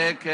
لك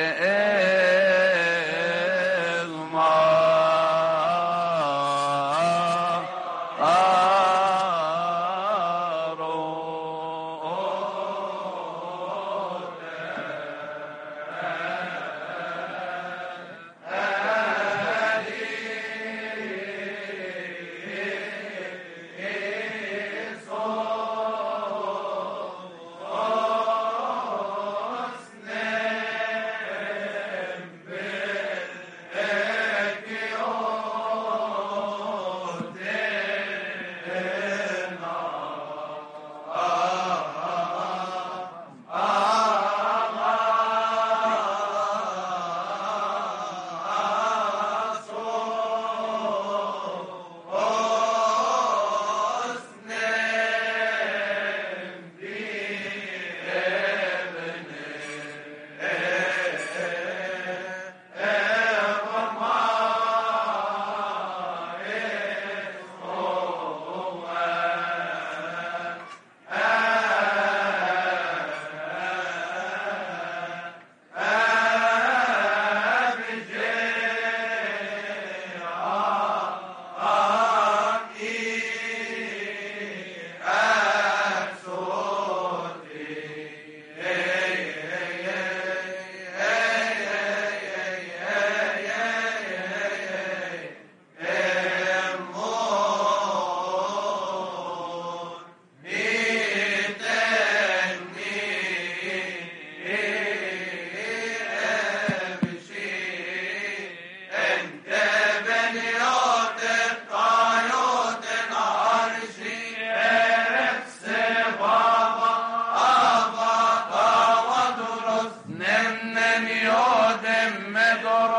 Nemnen jodem med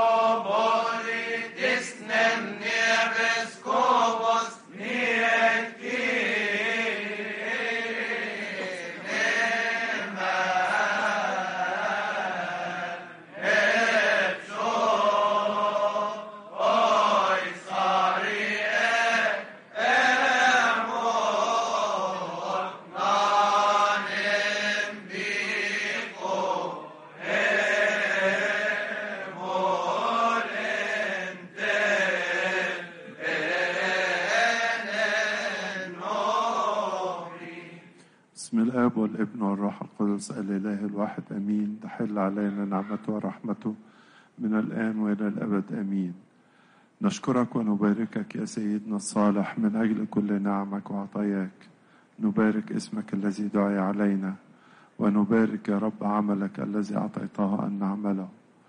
doroboli, disnem nieves kobos, nieki. بسم الآب والابن والروح القدس الإله الواحد أمين تحل علينا نعمته ورحمته من الآن وإلى الأبد أمين نشكرك ونباركك يا سيدنا الصالح من أجل كل نعمك وعطاياك نبارك اسمك الذي دعي علينا ونبارك يا رب عملك الذي أعطيته أن نعمله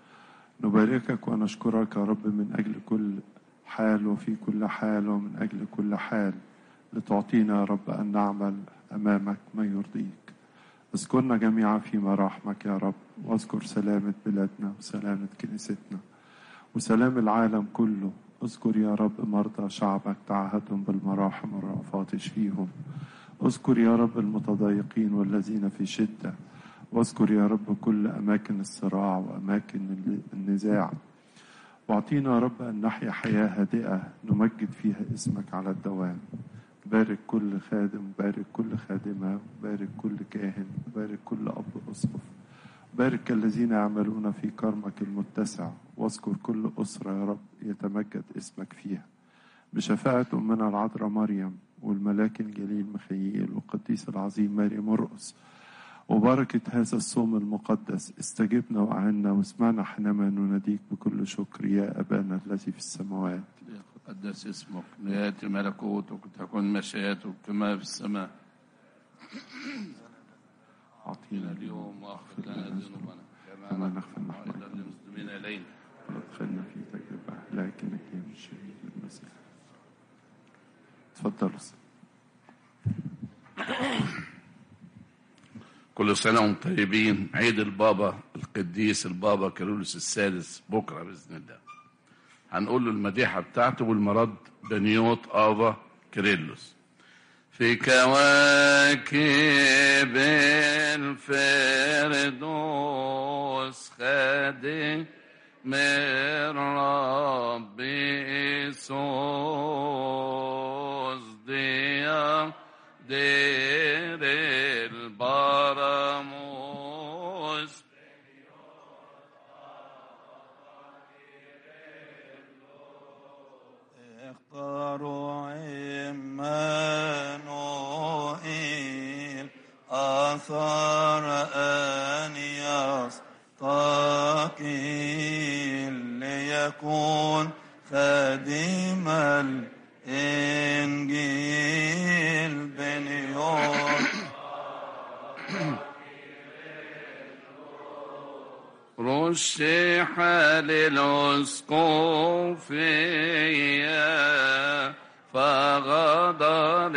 نباركك ونشكرك يا رب من أجل كل حال وفي كل حال ومن أجل كل حال لتعطينا يا رب أن نعمل أمامك ما يرضيك اذكرنا جميعا في مراحمك يا رب واذكر سلامة بلادنا وسلامة كنيستنا وسلام العالم كله اذكر يا رب مرضى شعبك تعهدهم بالمراحم والرأفات اشفيهم اذكر يا رب المتضايقين والذين في شدة واذكر يا رب كل أماكن الصراع وأماكن النزاع واعطينا يا رب أن نحيا حياة هادئة نمجد فيها اسمك على الدوام بارك كل خادم بارك كل خادمة بارك كل كاهن بارك كل أب أسقف بارك الذين يعملون في كرمك المتسع واذكر كل أسرة يا رب يتمجد اسمك فيها بشفاعة أمنا العذراء مريم والملاك الجليل مخيل والقديس العظيم ماري مرقس وبركة هذا الصوم المقدس استجبنا وأعنا واسمعنا حينما نناديك بكل شكر يا أبانا الذي في السماوات قدس اسمك ليأتي ملكوتك تكن مشيئتك كما في السماء أعطينا اليوم واغفر لنا ذنوبنا كما كما نغفر نحن نغفر للمسلمين إلينا وادخلنا في تجربة لكن نجي من الشرير المسيح تفضلوا كل سنة وانتم طيبين عيد البابا القديس البابا كيرلس السادس بكرة بإذن الله هنقول له المديحة بتاعته والمرض بنيوت آبا كيرلس في كواكب الفردوس خادم من رب يسوس ديا دير البراموس اختاروا عمانوئيل آثار أن يستقيل ليكون خادم الإنجيل بنيون رشح للأسقفية فغدر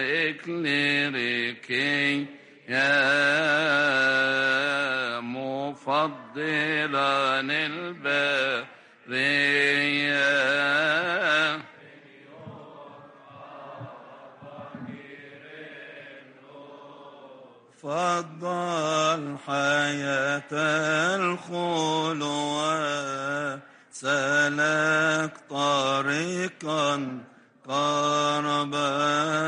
الإكليريكي يا مفضلا البرية فضل حياة الخلوة سلك طريقا قربا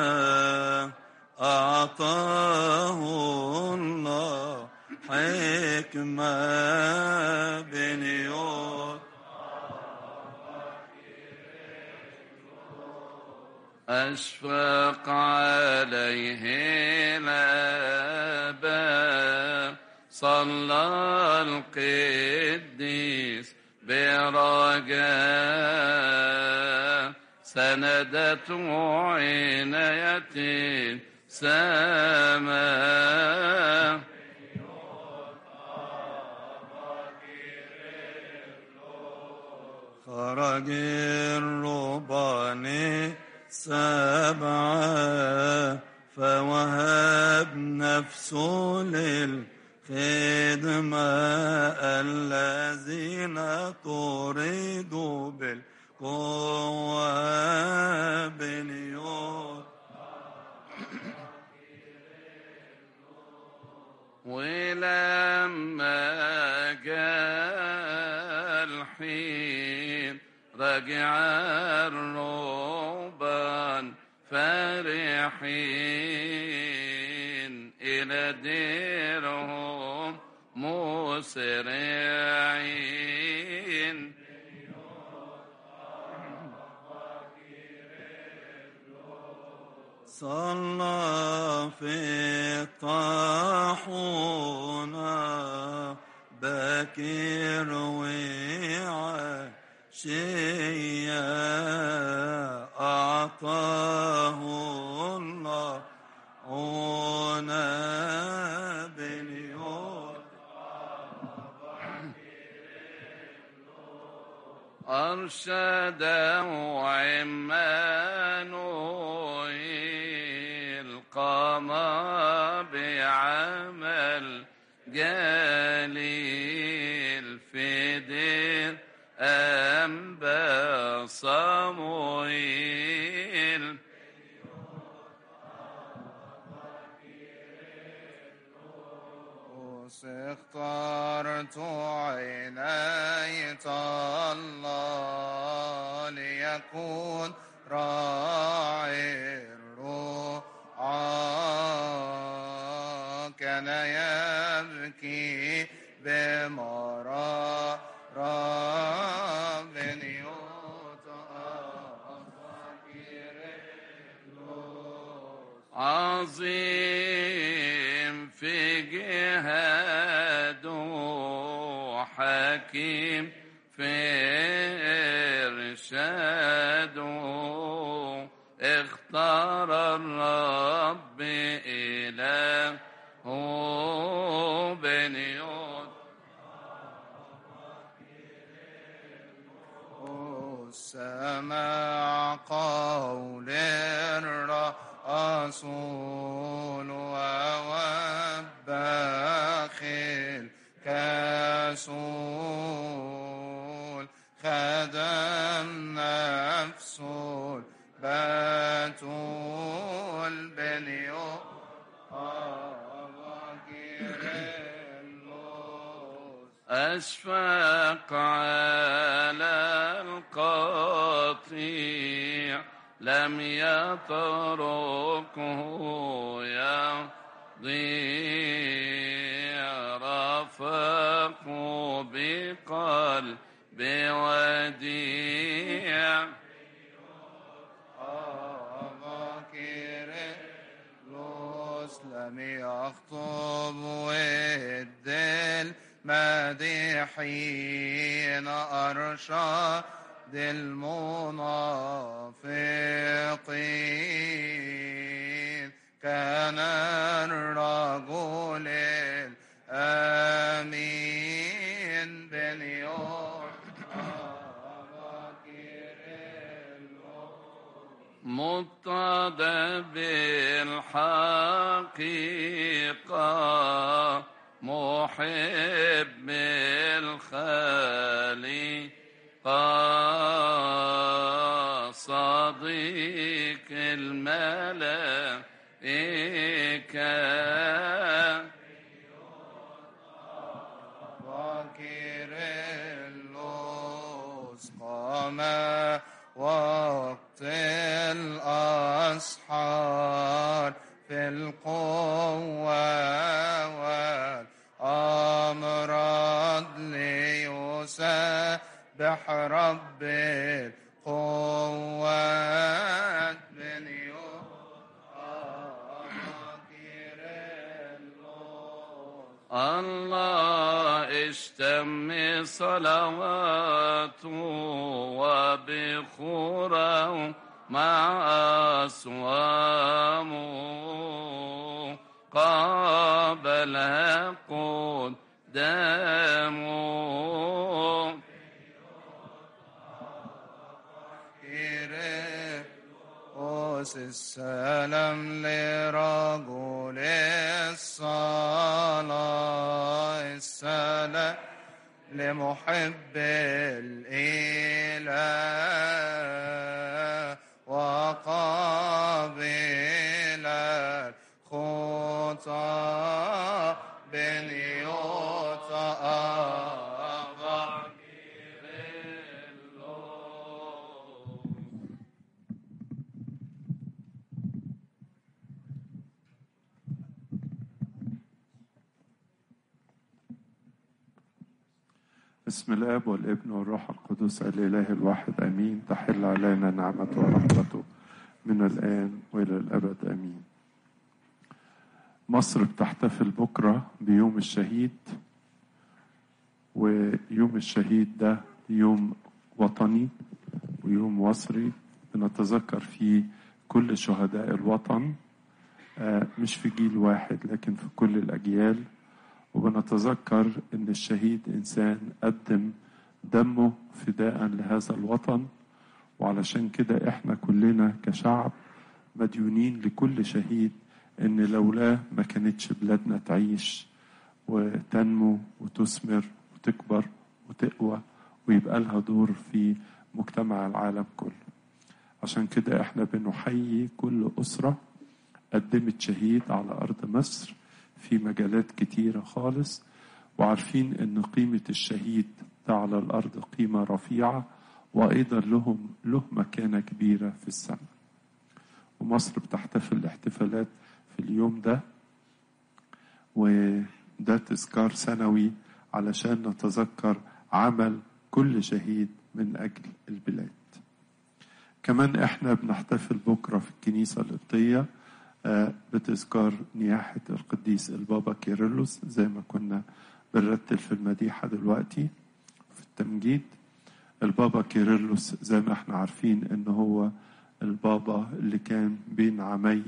أعطاه الله حكمة بنيوت أشفق عليه الأبا صلى القديس برجاء سندته عناية سماء خرج الربان سبعة فوهب نفسه للخدمة الذين طردوا بالقوة بنيوت ولما جاء الحين رجع الرهبان فرحين إلى ديرهم مسرعين صلى في الطاحونة بكير وعشية أعطاه الله عنا بنيوت أرشده عمانوئيل قام بعمل جليل في دير أنبا صموئيل اخترت عيني الله ليكون راعي الرعاة كان يبكي بمرارة بنيوت عظيم في جهاده حكيم في إرشاده اختار الرب إله بنيوت سمع قول الرسول ووبخ الكسول خدم نفسه باتول بنيو أشفق على القطيع لم يتركه يضيع رفق بقلب وديع حين أرشد المنافقين كان الرجل الأمين بنيون متضى بالحقيقة محب الخليقة صديق الملائكة وكيرلس قام وقت الأسحار في القوة والأمراض ليسبح رب القوات من يوم الله اشتم صلواته وبخوره مع أصوامه قابلها قدامه كيريوس السلام لرجل الصلاة السلام لمحب الإله وقابل الخطى بنيوت أبا بسم الاب والابن والروح القدس الاله الواحد امين تحل علينا نعمته ورحمته من الان والى الابد امين مصر بتحتفل بكره بيوم الشهيد ويوم الشهيد ده يوم وطني ويوم مصري بنتذكر فيه كل شهداء الوطن آه، مش في جيل واحد لكن في كل الأجيال وبنتذكر إن الشهيد إنسان قدم دمه فداء لهذا الوطن وعلشان كده إحنا كلنا كشعب مديونين لكل شهيد إن لولاه ما كانتش بلادنا تعيش وتنمو وتثمر وتكبر وتقوى ويبقى لها دور في مجتمع العالم كله عشان كده احنا بنحيي كل أسرة قدمت شهيد على أرض مصر في مجالات كتيرة خالص وعارفين ان قيمة الشهيد ده على الأرض قيمة رفيعة وأيضا لهم له مكانة كبيرة في السماء ومصر بتحتفل احتفالات في اليوم ده وده تذكار سنوي علشان نتذكر عمل كل شهيد من أجل البلاد كمان احنا بنحتفل بكرة في الكنيسة القبطية آه، بتذكار نياحة القديس البابا كيرلس زي ما كنا بنرتل في المديحة دلوقتي في التمجيد البابا كيرلس زي ما احنا عارفين ان هو البابا اللي كان بين عامي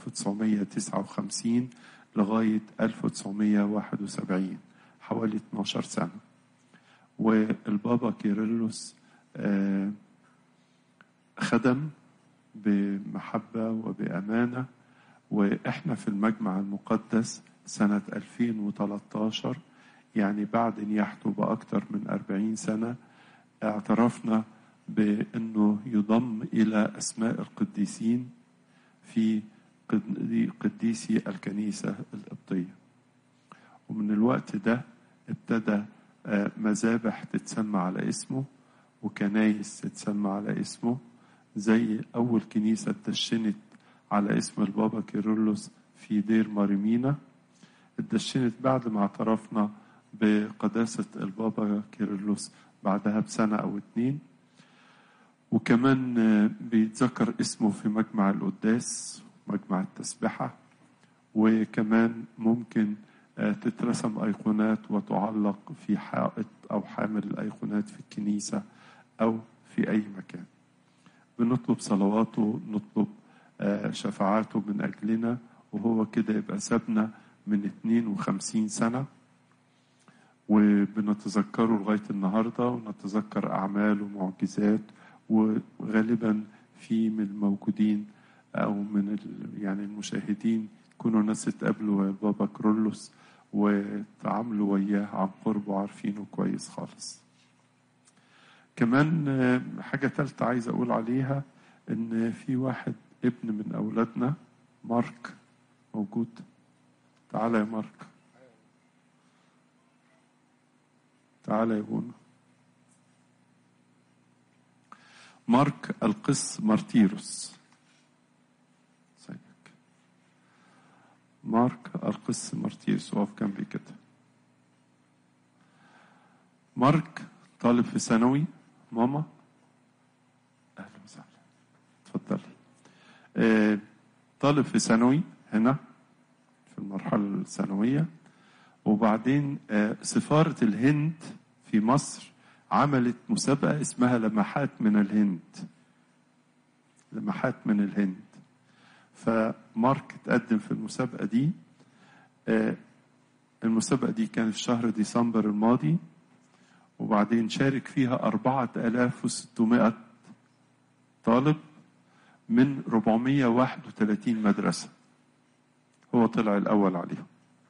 1959 لغاية 1971 حوالي 12 سنة والبابا كيرلس آه، خدم بمحبة وبأمانة وإحنا في المجمع المقدس سنة 2013 يعني بعد نياحته بأكثر من 40 سنة اعترفنا بأنه يضم إلى أسماء القديسين في قد- قديسي الكنيسة القبطية ومن الوقت ده ابتدى آه، مذابح تتسمى على اسمه وكنايس تتسمى على اسمه زي أول كنيسة اتدشنت على اسم البابا كيرلس في دير ماريمينا اتدشنت بعد ما اعترفنا بقداسة البابا كيرلس بعدها بسنة أو اتنين وكمان آه، بيتذكر اسمه في مجمع القداس مجمع التسبحة وكمان ممكن آه، تترسم أيقونات وتعلق في حائط أو حامل الأيقونات في الكنيسة أو في أي مكان بنطلب صلواته نطلب آه، شفاعاته من أجلنا وهو كده يبقى سابنا من 52 سنة وبنتذكره لغاية النهاردة ونتذكر أعمال ومعجزات وغالبا في من الموجودين أو من ال- يعني المشاهدين كونوا ناس اتقابلوا ويا بابا كرولوس وتعاملوا وياه عن قرب وعارفينه كويس خالص كمان آه، حاجة تالتة عايز أقول عليها إن في واحد ابن من أولادنا مارك موجود تعالى يا مارك تعالى يا بونا مارك القس مارتيروس سيبك مارك القس مارتيروس وقف جنبي كده مارك طالب في ثانوي ماما اهلا وسهلا اتفضلي آه، طالب في ثانوي هنا في المرحلة الثانوية وبعدين آه، سفارة الهند في مصر عملت مسابقة اسمها لمحات من الهند لمحات من الهند فمارك اتقدم في المسابقة دي آه، المسابقة دي كانت في شهر ديسمبر الماضي وبعدين شارك فيها أربعة آلاف وستمائة طالب من 431 مدرسة هو طلع الأول عليهم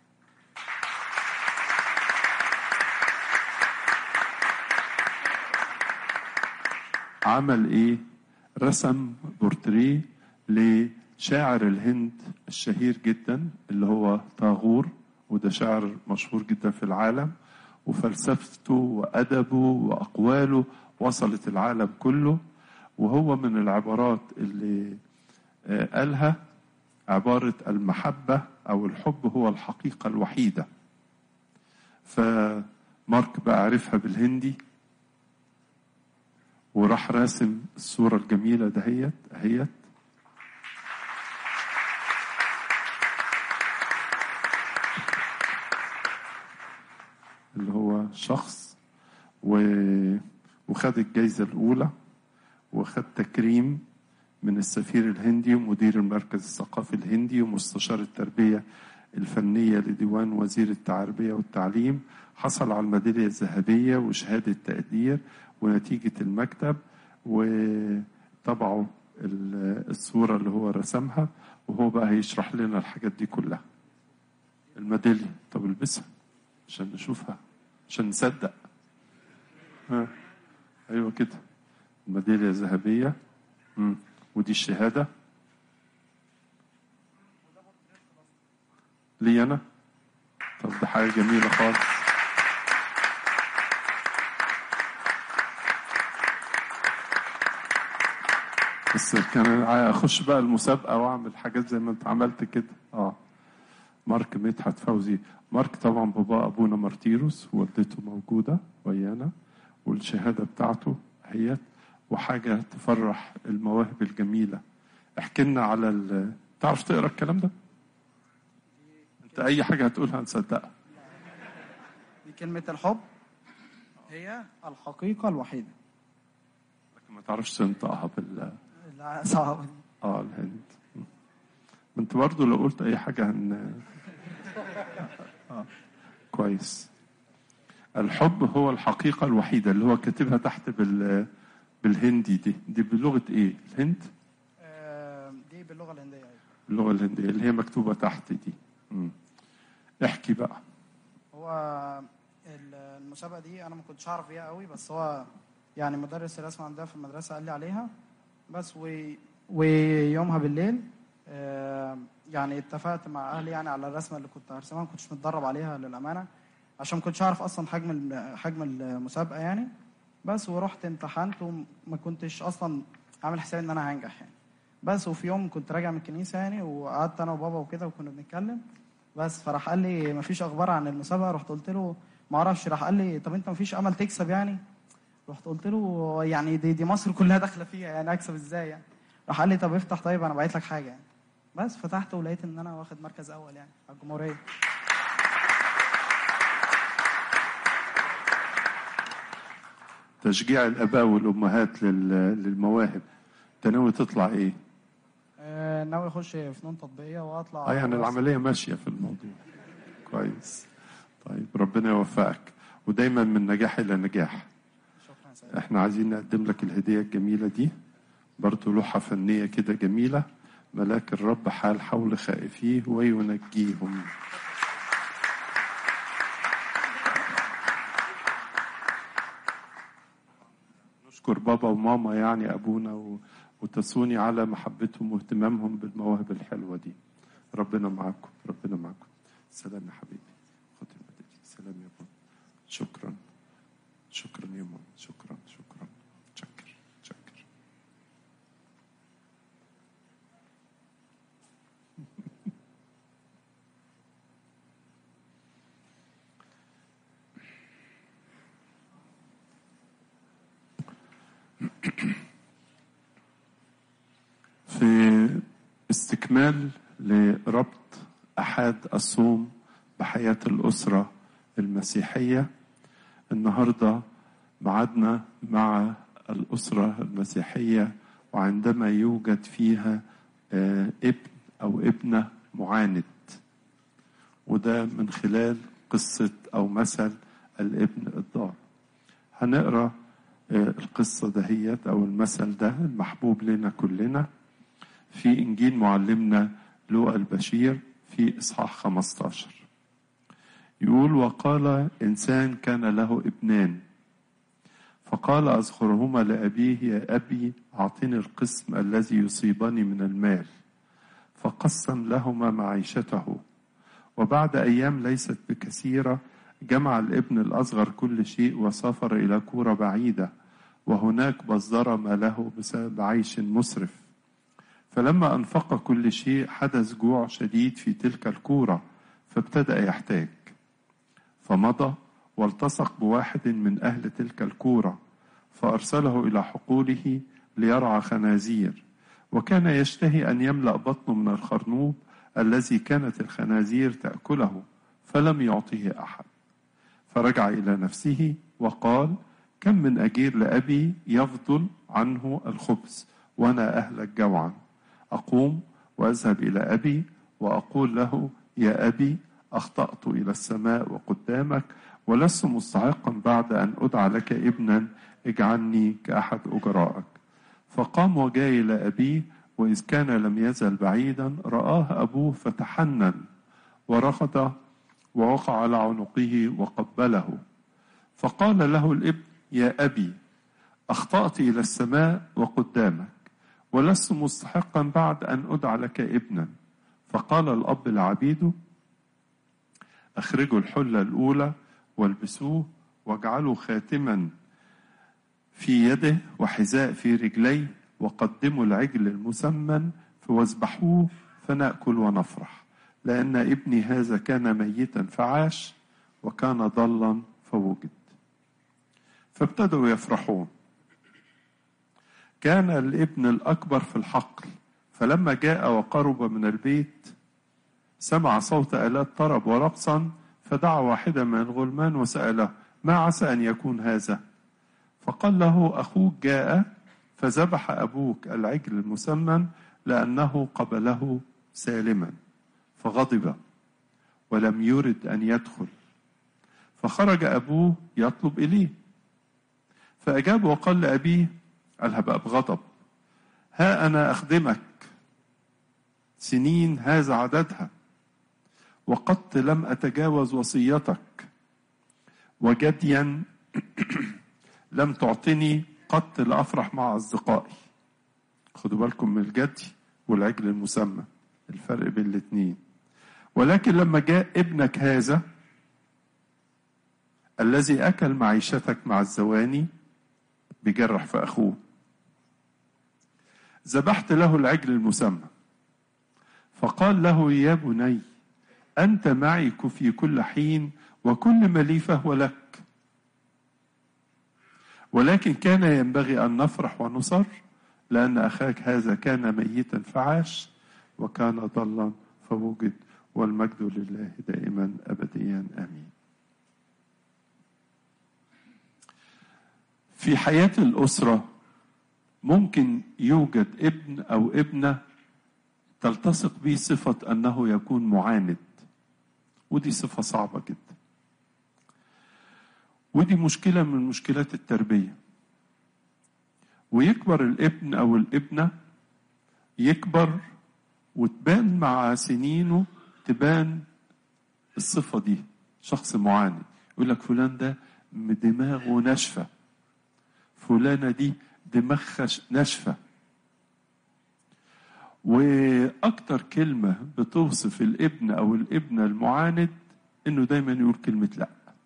عمل ايه رسم بورتريه لشاعر الهند الشهير جدا اللي هو طاغور وده شاعر مشهور جدا في العالم وفلسفته وأدبه وأقواله وصلت العالم كله وهو من العبارات اللي آه، قالها عبارة المحبة أو الحب هو الحقيقة الوحيدة فمارك بقى عرفها بالهندي وراح راسم الصورة الجميلة دهيت اهيت اللي هو شخص و... وخد الجايزة الأولى وخد تكريم من السفير الهندي ومدير المركز الثقافي الهندي ومستشار التربية الفنية لديوان وزير التربية والتعليم حصل على الميدالية الذهبية وشهادة تقدير ونتيجة المكتب وطبعوا ال- الصورة اللي هو رسمها وهو بقى هيشرح لنا الحاجات دي كلها الميدالية طب البسها عشان نشوفها عشان نصدق ها. ايوه كده الميدالية الذهبية مم. ودي الشهادة لي أنا طب ده حاجة جميلة خالص بس كان اخش بقى المسابقه واعمل حاجات زي ما انت عملت كده اه مارك مدحت فوزي مارك طبعا بابا ابونا مارتيروس والدته موجوده ويانا والشهاده بتاعته هي وحاجه تفرح المواهب الجميله احكي لنا على ال... تعرف تقرا الكلام ده انت اي حاجه هتقولها نصدقها دي كلمة الحب هي الحقيقة الوحيدة لكن ما تعرفش تنطقها بال لا صعب اه الهند م. انت برضو لو قلت اي حاجه هن آه. كويس الحب هو الحقيقه الوحيده اللي هو كاتبها تحت بال بالهندي دي دي بلغه ايه الهند آه، دي باللغة الهندية أيوة. اللغه الهنديه اللي هي مكتوبه تحت دي م. احكي بقى هو ال- المسابقة دي أنا ما كنتش أعرف بيها قوي بس هو يعني مدرس الرسم عندنا في المدرسة قال لي عليها بس و... ويومها بالليل آه، يعني اتفقت مع أهلي يعني على الرسمة اللي كنت هرسمها ما كنتش متدرب عليها للأمانة عشان ما كنتش أعرف أصلا حجم ال- حجم المسابقة يعني بس ورحت امتحنت وما كنتش أصلا عامل حسابي إن أنا هنجح يعني بس وفي يوم كنت راجع من الكنيسة يعني وقعدت أنا وبابا وكده وكنا بنتكلم بس فراح قال لي مفيش اخبار عن المسابقه رحت قلت له ما اعرفش راح قال لي طب انت مفيش امل تكسب يعني رحت قلت له يعني دي, دي مصر كلها داخله فيها يعني اكسب ازاي يعني راح قال لي طب افتح طيب انا بعت لك حاجه يعني بس فتحت ولقيت ان انا واخد مركز اول يعني على الجمهوريه تشجيع الآباء والأمهات لل- للمواهب أنت ناوي تطلع إيه؟ آه، ناوي اخش فنون تطبيقيه واطلع اه يعني العملية ماشية في الموضوع كويس طيب ربنا يوفقك ودايما من نجاح إلى نجاح شكرا يا سيد. احنا عايزين نقدم لك الهدية الجميلة دي برضو لوحة فنية كده جميلة ملاك الرب حال حول خائفيه وينجيهم نشكر بابا وماما يعني أبونا و- وتسوني على محبتهم واهتمامهم بالمواهب الحلوة دي ربنا معاكم ربنا معاكم سلام يا حبيبي خد الميدالية. سلام يا بابا شكرا شكرا يا ماما شكرا شكرا شكر شكر في استكمال لربط أحد الصوم بحياة الأسرة المسيحية النهارده معادنا مع الأسرة المسيحية وعندما يوجد فيها آه، ابن أو ابنة معاند وده من خلال قصة أو مثل الابن الضال هنقرا آه، القصة دهيت أو المثل ده المحبوب لنا كلنا في إنجيل معلمنا لوقا البشير في إصحاح 15 يقول وقال إنسان كان له ابنان فقال أذكرهما لأبيه يا أبي أعطني القسم الذي يصيبني من المال فقسم لهما معيشته وبعد أيام ليست بكثيرة جمع الابن الأصغر كل شيء وسافر إلى كورة بعيدة وهناك بصدر ما له بسبب عيش مسرف فلما أنفق كل شيء حدث جوع شديد في تلك الكورة فابتدأ يحتاج فمضى والتصق بواحد من أهل تلك الكورة فأرسله إلى حقوله ليرعى خنازير وكان يشتهي أن يملأ بطنه من الخرنوب الذي كانت الخنازير تأكله فلم يعطه أحد فرجع إلى نفسه وقال كم من أجير لأبي يفضل عنه الخبز وأنا أهلك جوعا أقوم وأذهب إلى أبي وأقول له يا أبي أخطأت إلى السماء وقدامك ولست مستحقا بعد أن أدعى لك ابنا اجعلني كأحد أجرائك فقام وجاء إلى أبيه وإذ كان لم يزل بعيدا رآه أبوه فتحنن وركض ووقع على عنقه وقبله فقال له الابن يا أبي أخطأت إلى السماء وقدامك ولست مستحقا بعد أن أدعى لك ابنا فقال الأب لعبيده أخرجوا الحلة الأولى والبسوه واجعلوا خاتما في يده وحذاء في رجليه وقدموا العجل المسمن واذبحوه فنأكل ونفرح لأن ابني هذا كان ميتا فعاش وكان ضلا فوجد فابتدوا يفرحون كان الابن الأكبر في الحقل فلما جاء وقرب من البيت سمع صوت آلات طرب ورقصا فدعا واحدا من الغلمان وسأله ما عسى أن يكون هذا فقال له أخوك جاء فذبح أبوك العجل المسمن لأنه قبله سالما فغضب ولم يرد أن يدخل فخرج أبوه يطلب إليه فأجاب وقال لأبيه اذهب بغضب ها أنا أخدمك سنين هذا عددها وقد لم أتجاوز وصيتك وجديا لم تعطني قط لأفرح مع أصدقائي خدوا بالكم من الجدي والعجل المسمى الفرق بين الاثنين ولكن لما جاء ابنك هذا الذي أكل معيشتك مع الزواني بجرح في أخوه ذبحت له العجل المسمى فقال له يا بني أنت معي في كل حين وكل ما لي فهو لك ولكن كان ينبغي أن نفرح ونصر لأن أخاك هذا كان ميتا فعاش وكان ضلا فوجد والمجد لله دائما أبديا آمين في حياة الأسرة ممكن يوجد ابن أو ابنة تلتصق به صفة أنه يكون معاند ودي صفة صعبة جدا ودي مشكلة من مشكلات التربية ويكبر الابن أو الابنة يكبر وتبان مع سنينه تبان الصفة دي شخص معاند يقول لك فلان ده دماغه ناشفة فلانة دي دماغها ناشفة وأكتر كلمة بتوصف الابن أو الابنة المعاند إنه دايما يقول كلمة لأ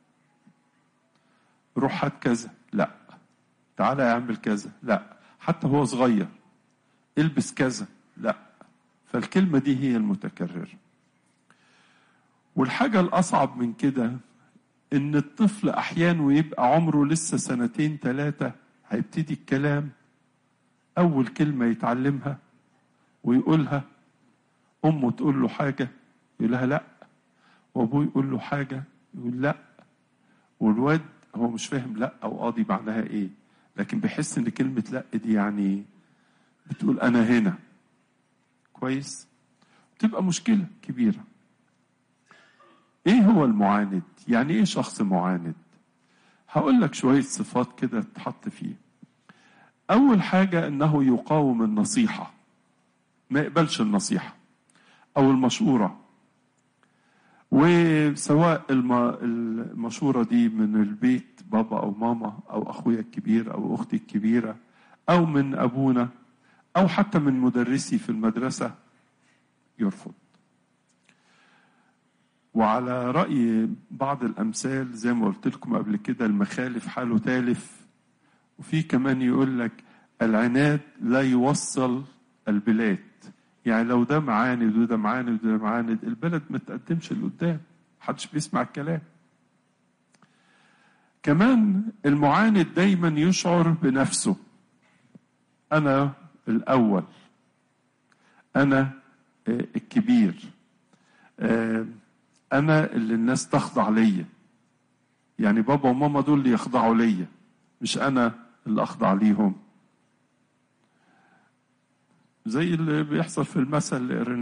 روح هات كذا لأ تعالى اعمل كذا لأ حتى هو صغير البس كذا لأ فالكلمة دي هي المتكررة والحاجة الأصعب من كده إن الطفل أحيانا ويبقى عمره لسه سنتين ثلاثة هيبتدي الكلام أول كلمة يتعلمها ويقولها أمه تقول له حاجة يقول لها لأ وأبوه يقول له حاجة يقول لأ والواد هو مش فاهم لأ أو قاضي معناها إيه لكن بيحس إن كلمة لأ دي يعني بتقول أنا هنا كويس تبقى مشكلة كبيرة ايه هو المعاند يعني ايه شخص معاند هقول لك شوية صفات كده تحط فيه اول حاجة انه يقاوم النصيحة ما يقبلش النصيحة او المشورة وسواء المشورة دي من البيت بابا او ماما او اخويا الكبير او اختي الكبيرة او من ابونا او حتى من مدرسي في المدرسة يرفض وعلى رأي بعض الأمثال زي ما قلت لكم قبل كده المخالف حاله تالف وفي كمان يقول لك العناد لا يوصل البلاد يعني لو ده معاند وده معاند وده معاند البلد ما تقدمش لقدام محدش بيسمع الكلام كمان المعاند دايما يشعر بنفسه أنا الأول أنا الكبير انا اللي الناس تخضع ليا يعني بابا وماما دول اللي يخضعوا ليا مش انا اللي اخضع ليهم زي اللي بيحصل في المثل اللي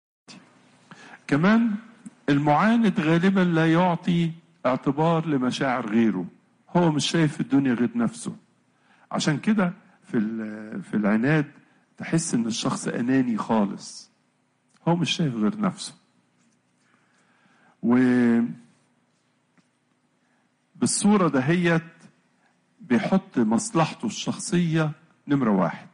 كمان المعاند غالبا لا يعطي اعتبار لمشاعر غيره هو مش شايف الدنيا غير نفسه عشان كده في في العناد تحس ان الشخص اناني خالص هو مش شايف غير نفسه و بالصورة دهيت بيحط مصلحته الشخصية نمرة واحد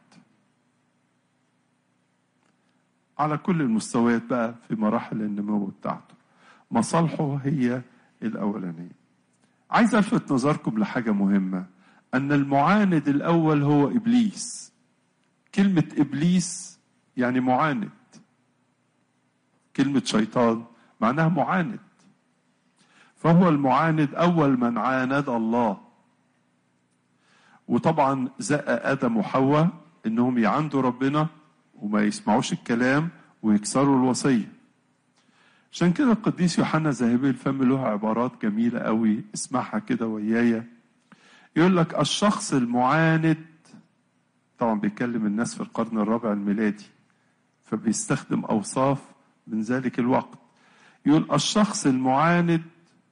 على كل المستويات بقى في مراحل النمو بتاعته مصالحه هي الأولانية عايز ألفت نظركم لحاجة مهمة أن المعاند الأول هو إبليس كلمة إبليس يعني معاند كلمة شيطان معناها معاند فهو المعاند أول من عاند الله وطبعا زق آدم وحواء إنهم يعاندوا ربنا وما يسمعوش الكلام ويكسروا الوصية عشان كده القديس يوحنا ذهبي الفم له عبارات جميلة قوي اسمعها كده ويايا يقول لك الشخص المعاند طبعا بيتكلم الناس في القرن الرابع الميلادي فبيستخدم أوصاف من ذلك الوقت يقول الشخص المعاند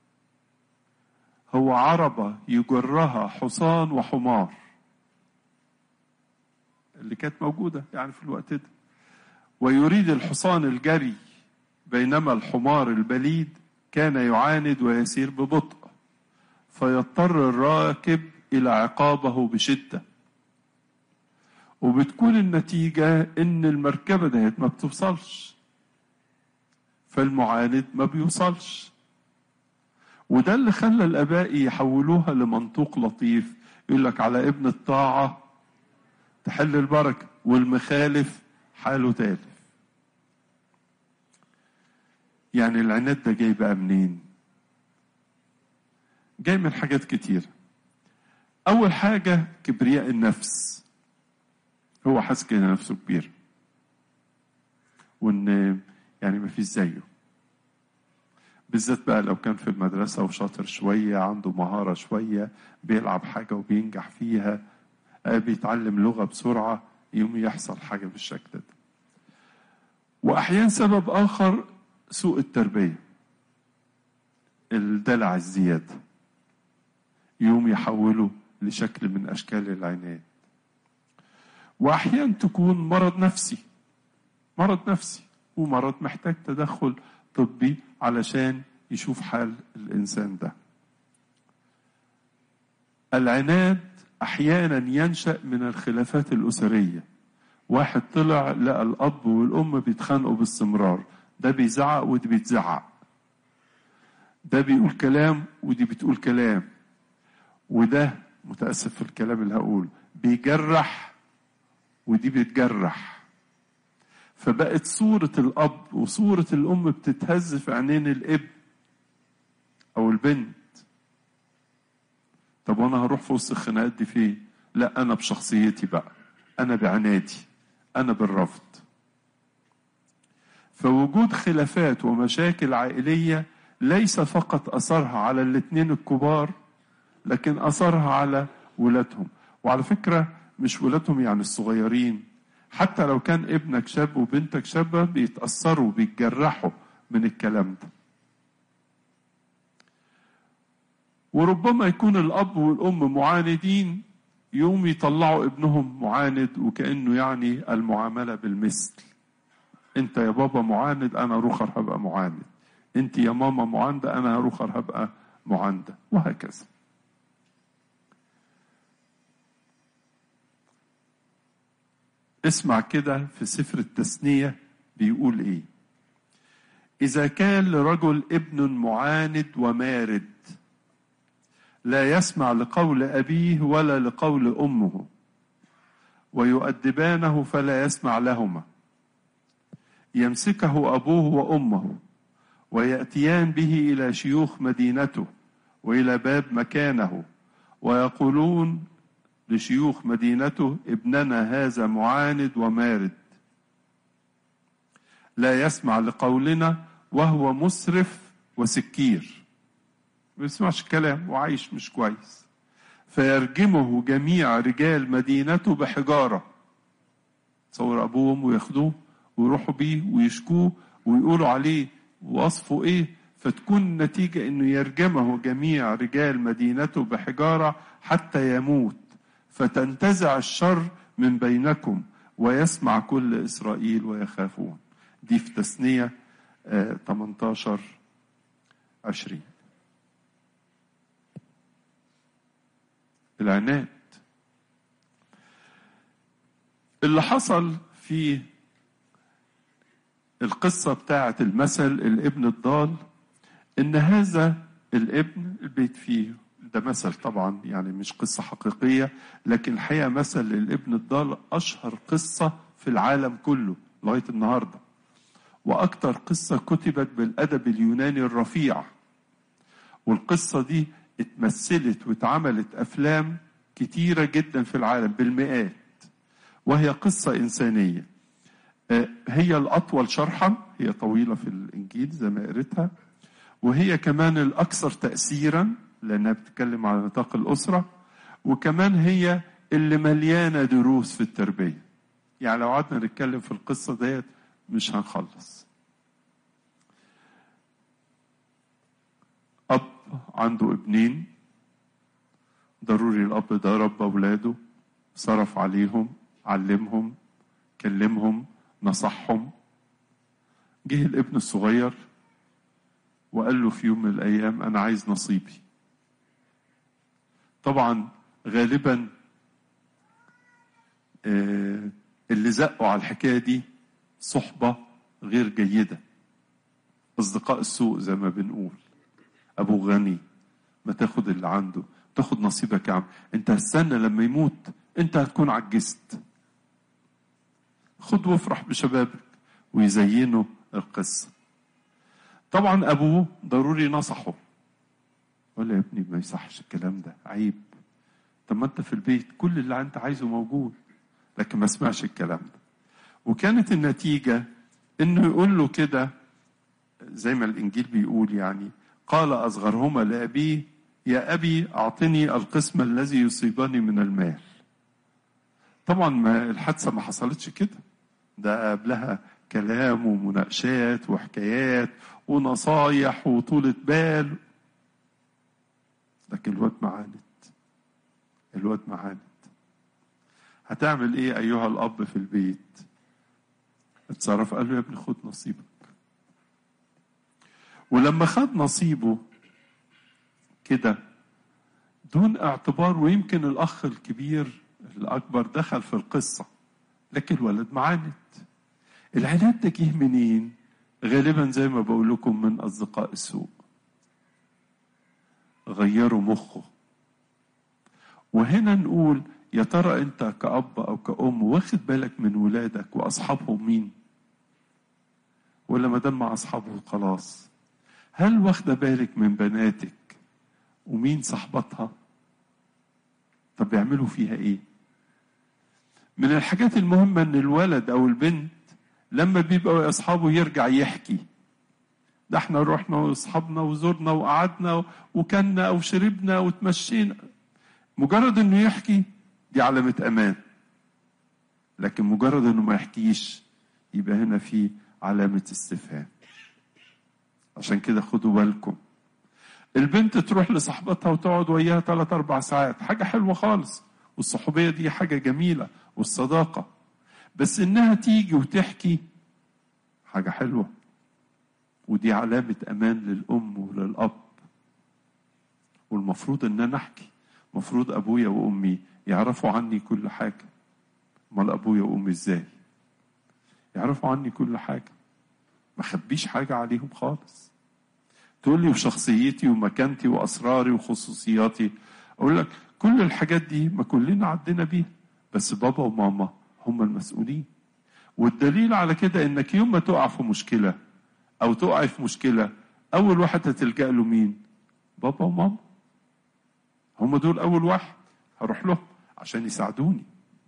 هو عربة يجرها حصان وحمار اللي كانت موجودة يعني في الوقت ده ويريد الحصان الجري بينما الحمار البليد كان يعاند ويسير ببطء فيضطر الراكب إلى عقابه بشدة وبتكون النتيجة إن المركبة دهت ما بتوصلش فالمعاند ما بيوصلش وده اللي خلى الآباء يحولوها لمنطوق لطيف يقول لك على ابن الطاعة تحل البركة والمخالف حاله تالف يعني العناد ده جاي بقى منين جاي من حاجات كتير أول حاجة كبرياء النفس هو حاسس كده نفسه كبير وإن يعني ما فيش زيه بالذات بقى لو كان في المدرسة وشاطر شوية عنده مهارة شوية بيلعب حاجة وبينجح فيها آه، بيتعلم لغة بسرعة يوم يحصل حاجة بالشكل ده وأحيانا سبب آخر سوء التربية الدلع الزيادة يوم يحوله لشكل من أشكال العناد وأحيانا تكون مرض نفسي مرض نفسي ومرض محتاج تدخل طبي علشان يشوف حال الإنسان ده العناد أحيانا ينشأ من الخلافات الأسرية واحد طلع لقى الأب والأم بيتخانقوا باستمرار ده بيزعق ودي بتزعق ده بيقول كلام ودي بتقول كلام وده متأسف في الكلام اللي هقوله بيجرح ودي بتجرح فبقت صورة الأب وصورة الأم بتتهز في عينين الابن أو البنت طب وأنا هروح في وسط الخناقات دي فين؟ لا أنا بشخصيتي بقى أنا بعنادي أنا بالرفض فوجود خلافات ومشاكل عائلية ليس فقط أثرها على الاثنين الكبار لكن أثرها على ولادهم وعلى فكرة مش ولادهم يعني الصغيرين حتى لو كان ابنك شاب وبنتك شابة بيتأثروا بيتجرحوا من الكلام ده وربما يكون الأب والأم معاندين يوم يطلعوا ابنهم معاند وكأنه يعني المعاملة بالمثل انت يا بابا معاند انا رخر هبقى معاند انت يا ماما معاندة انا رخر هبقى معاندة وهكذا اسمع كده في سفر التثنية بيقول ايه إذا كان لرجل ابن معاند ومارد لا يسمع لقول أبيه ولا لقول أمه ويؤدبانه فلا يسمع لهما يمسكه أبوه وأمه ويأتيان به إلى شيوخ مدينته وإلى باب مكانه ويقولون لشيوخ مدينته ابننا هذا معاند ومارد لا يسمع لقولنا وهو مسرف وسكير ما بيسمعش كلام وعايش مش كويس فيرجمه جميع رجال مدينته بحجارة تصور أبوه وأمه ياخدوه ويروحوا بيه ويشكوه ويقولوا عليه وصفه إيه فتكون النتيجة إنه يرجمه جميع رجال مدينته بحجارة حتى يموت فتنتزع الشر من بينكم ويسمع كل إسرائيل ويخافون دي في تثنية آه 18 20 العناد اللي حصل في القصة بتاعة المثل الابن الضال إن هذا الابن البيت فيه ده مثل طبعا يعني مش قصة حقيقية لكن الحقيقة مثل للابن الضال أشهر قصة في العالم كله لغاية النهاردة وأكتر قصة كتبت بالأدب اليوناني الرفيع والقصة دي اتمثلت واتعملت أفلام كتيرة جدا في العالم بالمئات وهي قصة إنسانية هي الأطول شرحا هي طويلة في الإنجيل زي ما قريتها وهي كمان الأكثر تأثيرا لأنها بتتكلم على نطاق الأسرة وكمان هي اللي مليانة دروس في التربية يعني لو قعدنا نتكلم في القصة ديت مش هنخلص أب عنده ابنين ضروري الأب ده ربى أولاده صرف عليهم علمهم كلمهم نصحهم جه الابن الصغير وقال له في يوم من الأيام أنا عايز نصيبي طبعا غالبا اللي زقوا على الحكاية دي صحبة غير جيدة أصدقاء السوء زي ما بنقول أبو غني ما تاخد اللي عنده تاخد نصيبك يا عم انت هتستنى لما يموت انت هتكون عجزت خد وافرح بشبابك ويزينوا القصة طبعا أبوه ضروري نصحه قال يا ابني ما يصحش الكلام ده عيب طب ما انت في البيت كل اللي انت عايزه موجود لكن ما سمعش الكلام ده وكانت النتيجة انه يقول له كده زي ما الانجيل بيقول يعني قال اصغرهما لابيه يا ابي اعطني القسم الذي يصيبني من المال طبعا ما الحادثه ما حصلتش كده ده قبلها كلام ومناقشات وحكايات ونصايح وطولة بال لكن الواد معاند الواد معاند هتعمل ايه ايها الاب في البيت اتصرف قال له يا ابني خد نصيبك ولما خد نصيبه كده دون اعتبار ويمكن الاخ الكبير الاكبر دخل في القصه لكن الولد معاند العناد ده جه منين غالبا زي ما بقول لكم من اصدقاء السوء غيروا مخه وهنا نقول يا ترى انت كأب او كأم واخد بالك من ولادك واصحابهم مين ولا ما دام مع اصحابه خلاص هل واخده بالك من بناتك ومين صاحبتها طب بيعملوا فيها ايه من الحاجات المهمة ان الولد او البنت لما بيبقوا اصحابه يرجع يحكي ده احنا رحنا واصحابنا وزرنا وقعدنا وكلنا او شربنا وتمشينا مجرد انه يحكي دي علامة امان لكن مجرد انه ما يحكيش يبقى هنا في علامة استفهام عشان كده خدوا بالكم البنت تروح لصاحبتها وتقعد وياها ثلاث اربع ساعات حاجة حلوة خالص والصحوبية دي حاجة جميلة والصداقة بس انها تيجي وتحكي حاجة حلوة ودي علامة امان للام وللاب والمفروض ان انا احكي المفروض ابويا وامي يعرفوا عني كل حاجة امال ابويا وامي ازاي يعرفوا عني كل حاجة ما خبيش حاجة عليهم خالص تقول لي وشخصيتي ومكانتي واسراري وخصوصياتي اقول لك كل الحاجات دي ما كلنا عدينا بيها بس بابا وماما هم المسؤولين والدليل على كده انك يوم ما تقع في مشكله او تقع في مشكله اول واحد هتلجا له مين بابا وماما هم دول اول واحد هروح لهم عشان يساعدوني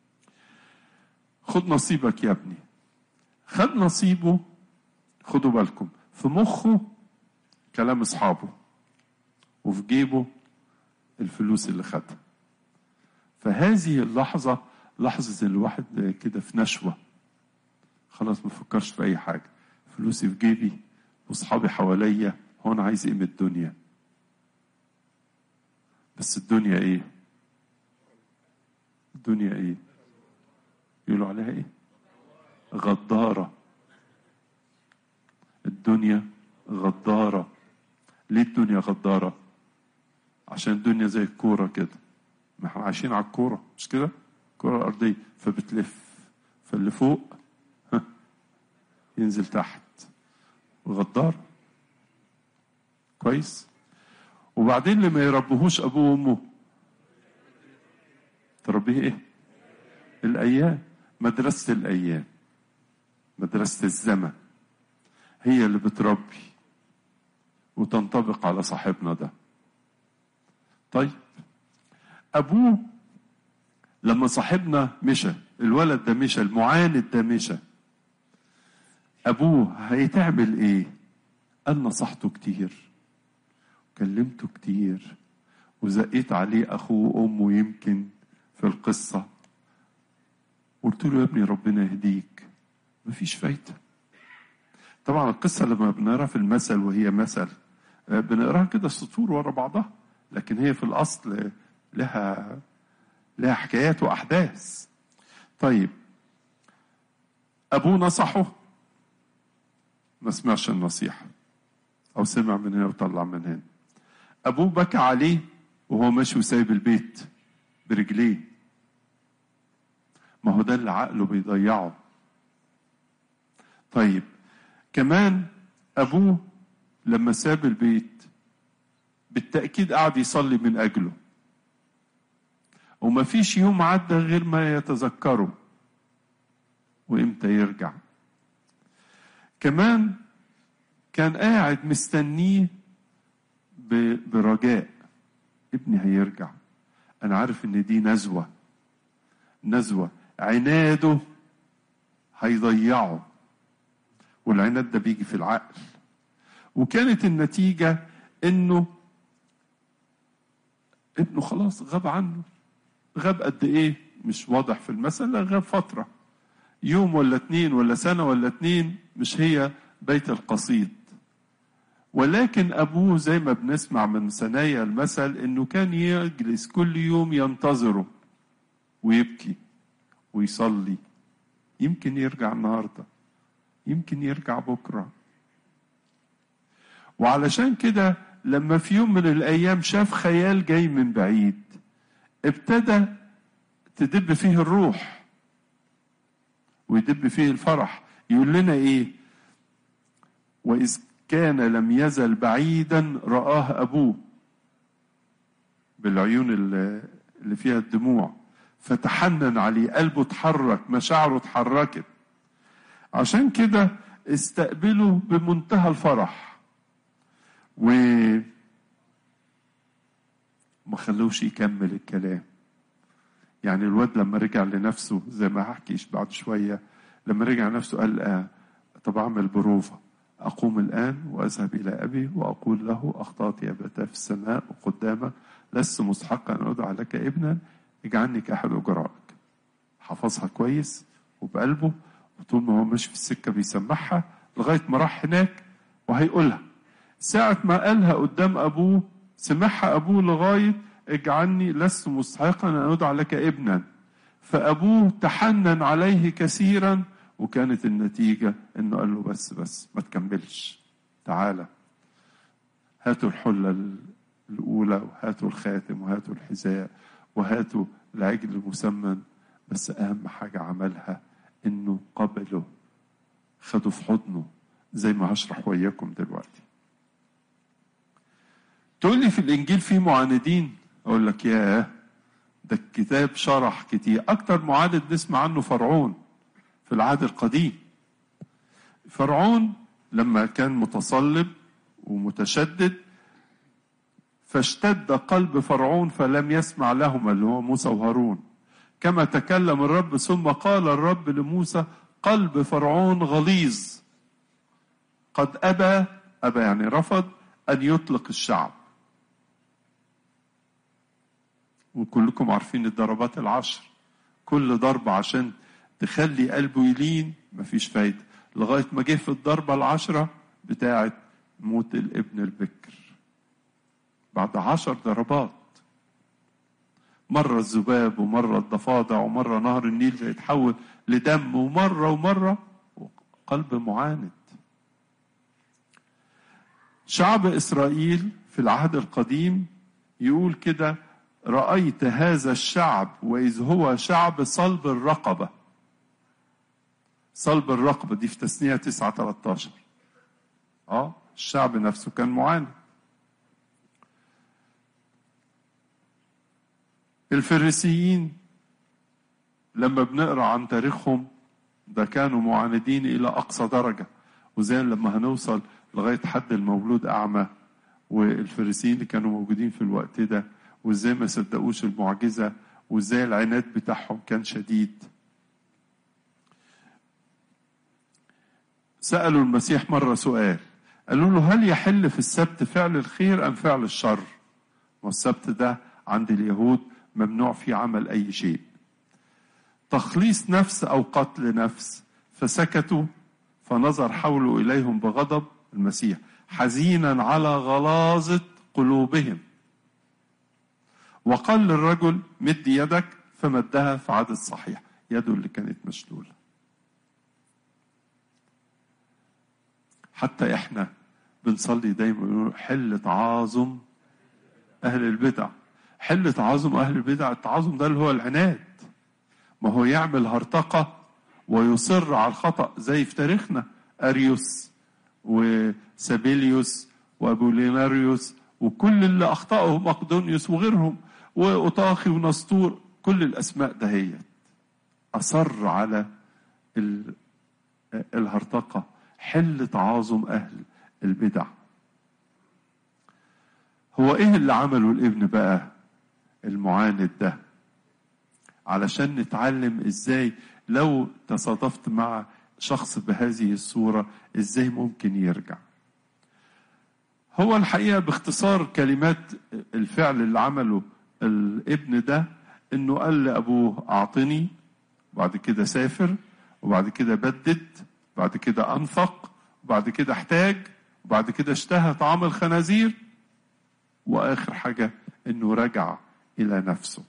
خد نصيبك يا ابني خد نصيبه خدوا بالكم في مخه كلام اصحابه وفي جيبه الفلوس اللي خدها فهذه اللحظة لحظة الواحد كده في نشوة خلاص ما فكرش في أي حاجة فلوسي في جيبي وأصحابي حواليا هو أنا عايز إيه من الدنيا بس الدنيا إيه الدنيا إيه يقولوا عليها إيه غدارة الدنيا غدارة ليه الدنيا غدارة عشان الدنيا زي الكورة كده ما احنا عايشين على الكورة مش كده الكورة الأرضية فبتلف فاللي فوق ها، ينزل تحت غدار كويس وبعدين اللي ما يربهوش أبوه وأمه تربيه إيه الأيام مدرسة الأيام مدرسة الزمن هي اللي بتربي وتنطبق على صاحبنا ده طيب ابوه لما صاحبنا مشى الولد ده مشى المعاند ده مشى ابوه هيتعمل ايه قال نصحته كتير كلمته كتير وزقيت عليه اخوه وامه يمكن في القصه قلت له يا ابني ربنا يهديك مفيش فايده طبعا القصه لما بنقراها في المثل وهي مثل آه، بنقراها كده سطور ورا بعضها لكن هي في الاصل لها لها حكايات واحداث طيب ابوه نصحه ما سمعش النصيحه او سمع من هنا وطلع من هنا ابوه بكى عليه وهو ماشي وسايب البيت برجليه ما هو ده اللي عقله بيضيعه طيب كمان ابوه لما ساب البيت بالتأكيد قعد يصلي من أجله وما فيش يوم عدى غير ما يتذكره وإمتى يرجع كمان كان قاعد مستنيه ب- برجاء ابني هيرجع أنا عارف إن دي نزوة نزوة عناده هيضيعه والعناد ده بيجي في العقل وكانت النتيجة انه ابنه خلاص غاب عنه غاب قد ايه مش واضح في المثل لا غاب فترة يوم ولا اتنين ولا سنة ولا اتنين مش هي بيت القصيد ولكن أبوه زي ما بنسمع من ثنايا المثل إنه كان يجلس كل يوم ينتظره ويبكي ويصلي يمكن يرجع النهارده يمكن يرجع بكره وعلشان كده لما في يوم من الايام شاف خيال جاي من بعيد ابتدى تدب فيه الروح ويدب فيه الفرح يقول لنا ايه واذ كان لم يزل بعيدا رآه ابوه بالعيون اللي اللي فيها الدموع فتحنن عليه قلبه اتحرك مشاعره اتحركت عشان كده استقبله بمنتهى الفرح و ما خلوش يكمل الكلام يعني الواد لما رجع لنفسه زي ما هحكيش بعد شوية لما رجع لنفسه قال آه طب أعمل بروفة أقوم الآن وأذهب إلى أبي وأقول له أخطأت يا أبتاه في السماء وقدامك لست مستحقا أن أدعى لك ابنا اجعلني كأحد أجرائك حفظها كويس وبقلبه وطول ما هو ماشي في السكة بيسمعها لغاية ما راح هناك وهيقولها ساعة ما قالها قدام أبوه سمعها أبوه لغاية اجعلني لست مستحقا أن أدعى لك ابنا فأبوه تحنن عليه كثيرا وكانت النتيجة إنه قال له بس بس ما تكملش تعالى هاتوا الحلة الأولى وهاتوا الخاتم وهاتوا الحذاء وهاتوا العجل المسمن بس أهم حاجة عملها إنه قبله خده في حضنه زي ما هشرح وياكم دلوقتي تقول لي في الإنجيل في معاندين أقول لك ياه ده الكتاب شرح كتير أكتر معاند نسمع عنه فرعون في العهد القديم فرعون لما كان متصلب ومتشدد فاشتد قلب فرعون فلم يسمع لهما اللي هو موسى وهارون كما تكلم الرب ثم قال الرب لموسى قلب فرعون غليظ قد أبى أبى يعني رفض أن يطلق الشعب وكلكم عارفين الضربات العشر كل ضربة عشان تخلي قلبه يلين مفيش فايدة لغاية ما جه في الضربة العشرة بتاعت موت الابن البكر بعد عشر ضربات مرة الذباب ومرة الضفادع ومرة نهر النيل يتحول لدم ومرة ومرة قلب معاند شعب إسرائيل في العهد القديم يقول كده رأيت هذا الشعب وإذ هو شعب صلب الرقبة صلب الرقبة دي في تثنية 9 13 اه الشعب نفسه كان معاند الفريسيين لما بنقرا عن تاريخهم ده كانوا معاندين الى اقصى درجه وزي لما هنوصل لغايه حد المولود اعمى والفريسيين اللي كانوا موجودين في الوقت ده وازاي ما صدقوش المعجزه وازاي العناد بتاعهم كان شديد سالوا المسيح مره سؤال قالوا له هل يحل في السبت فعل الخير ام فعل الشر والسبت ده عند اليهود ممنوع فيه عمل اي شيء تخليص نفس او قتل نفس فسكتوا فنظر حوله اليهم بغضب المسيح حزينا على غلاظه قلوبهم وقال للرجل مد يدك فمدها فعادت صحيح يده اللي كانت مشلوله حتى احنا بنصلي دايما بنقول حل تعاظم اهل البدع حل تعاظم اهل البدع التعاظم ده اللي هو العناد ما هو يعمل هرطقه ويصر على الخطا زي في تاريخنا اريوس وسابيليوس وابوليناريوس وكل اللي اخطاوا مقدونيوس وغيرهم واوطاخي ونسطور كل الاسماء دهيت اصر على الهرطقه حل تعاظم اهل البدع هو ايه اللي عمله الابن بقى المعاند ده علشان نتعلم ازاي لو تصادفت مع شخص بهذه الصورة ازاي ممكن يرجع هو الحقيقة باختصار كلمات الفعل اللي عمله الابن ده انه قال لابوه اعطني وبعد كده سافر وبعد كده بدد وبعد كده انفق وبعد كده احتاج وبعد كده اشتهى طعام الخنازير واخر حاجة انه رجع الى نفسه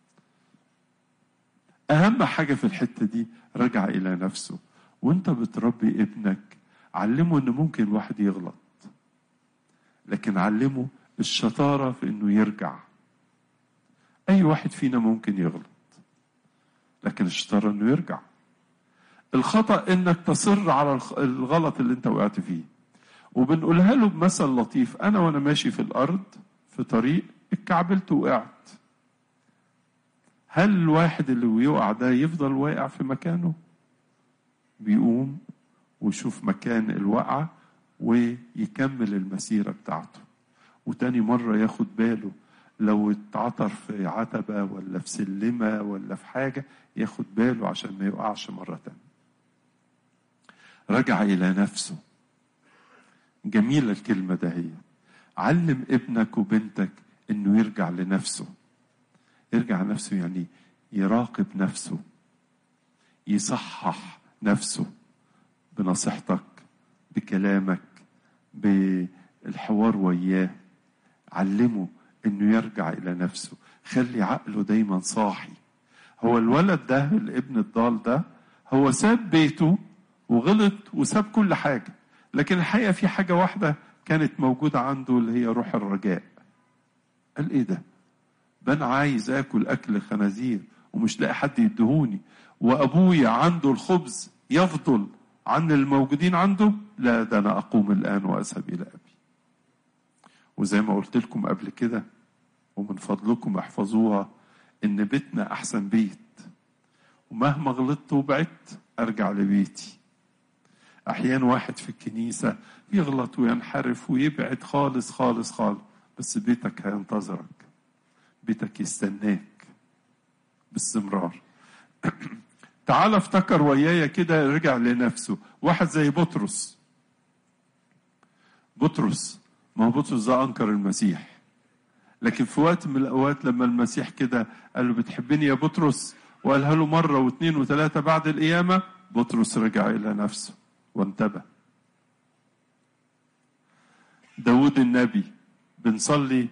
اهم حاجة في الحتة دي رجع الى نفسه وانت بتربي ابنك علمه ان ممكن الواحد يغلط لكن علمه الشطارة في انه يرجع اي واحد فينا ممكن يغلط لكن الشطارة انه يرجع الخطأ انك تصر على الخ- الغلط اللي انت وقعت فيه وبنقولها له بمثل لطيف انا وانا ماشي في الارض في طريق اتكعبلت وقعت هل الواحد اللي بيقع ده يفضل واقع في مكانه بيقوم ويشوف مكان الوقعة ويكمل المسيرة بتاعته وتاني مرة ياخد باله لو اتعثر في عتبة ولا في سلمة ولا في حاجة ياخد باله عشان ما يقعش مرة تانية رجع إلى نفسه جميلة الكلمة ده هي علم ابنك وبنتك انه يرجع لنفسه يرجع نفسه يعني يراقب نفسه يصحح نفسه بنصيحتك بكلامك بالحوار وياه علمه انه يرجع الى نفسه خلي عقله دايما صاحي هو الولد ده الابن الضال ده هو ساب بيته وغلط وساب كل حاجة لكن الحقيقة في حاجة واحدة كانت موجودة عنده اللي هي روح الرجاء قال ايه ده ده انا عايز اكل اكل خنازير ومش لاقي حد يدهوني وابويا عنده الخبز يفضل عن الموجودين عنده لا ده انا اقوم الان واذهب الى ابي وزي ما قلت لكم قبل كده ومن فضلكم احفظوها ان بيتنا احسن بيت ومهما غلطت وبعدت ارجع لبيتي احيانا واحد في الكنيسه يغلط وينحرف ويبعد خالص خالص خالص بس بيتك هينتظرك بيتك يستناك باستمرار تعال افتكر ويايا كده رجع لنفسه واحد زي بطرس بطرس ما هو بطرس ده انكر المسيح لكن في وقت من الاوقات لما المسيح كده قال له بتحبني يا بطرس وقالها له مره واثنين وثلاثه بعد القيامه بطرس رجع الى نفسه وانتبه داود النبي بنصلي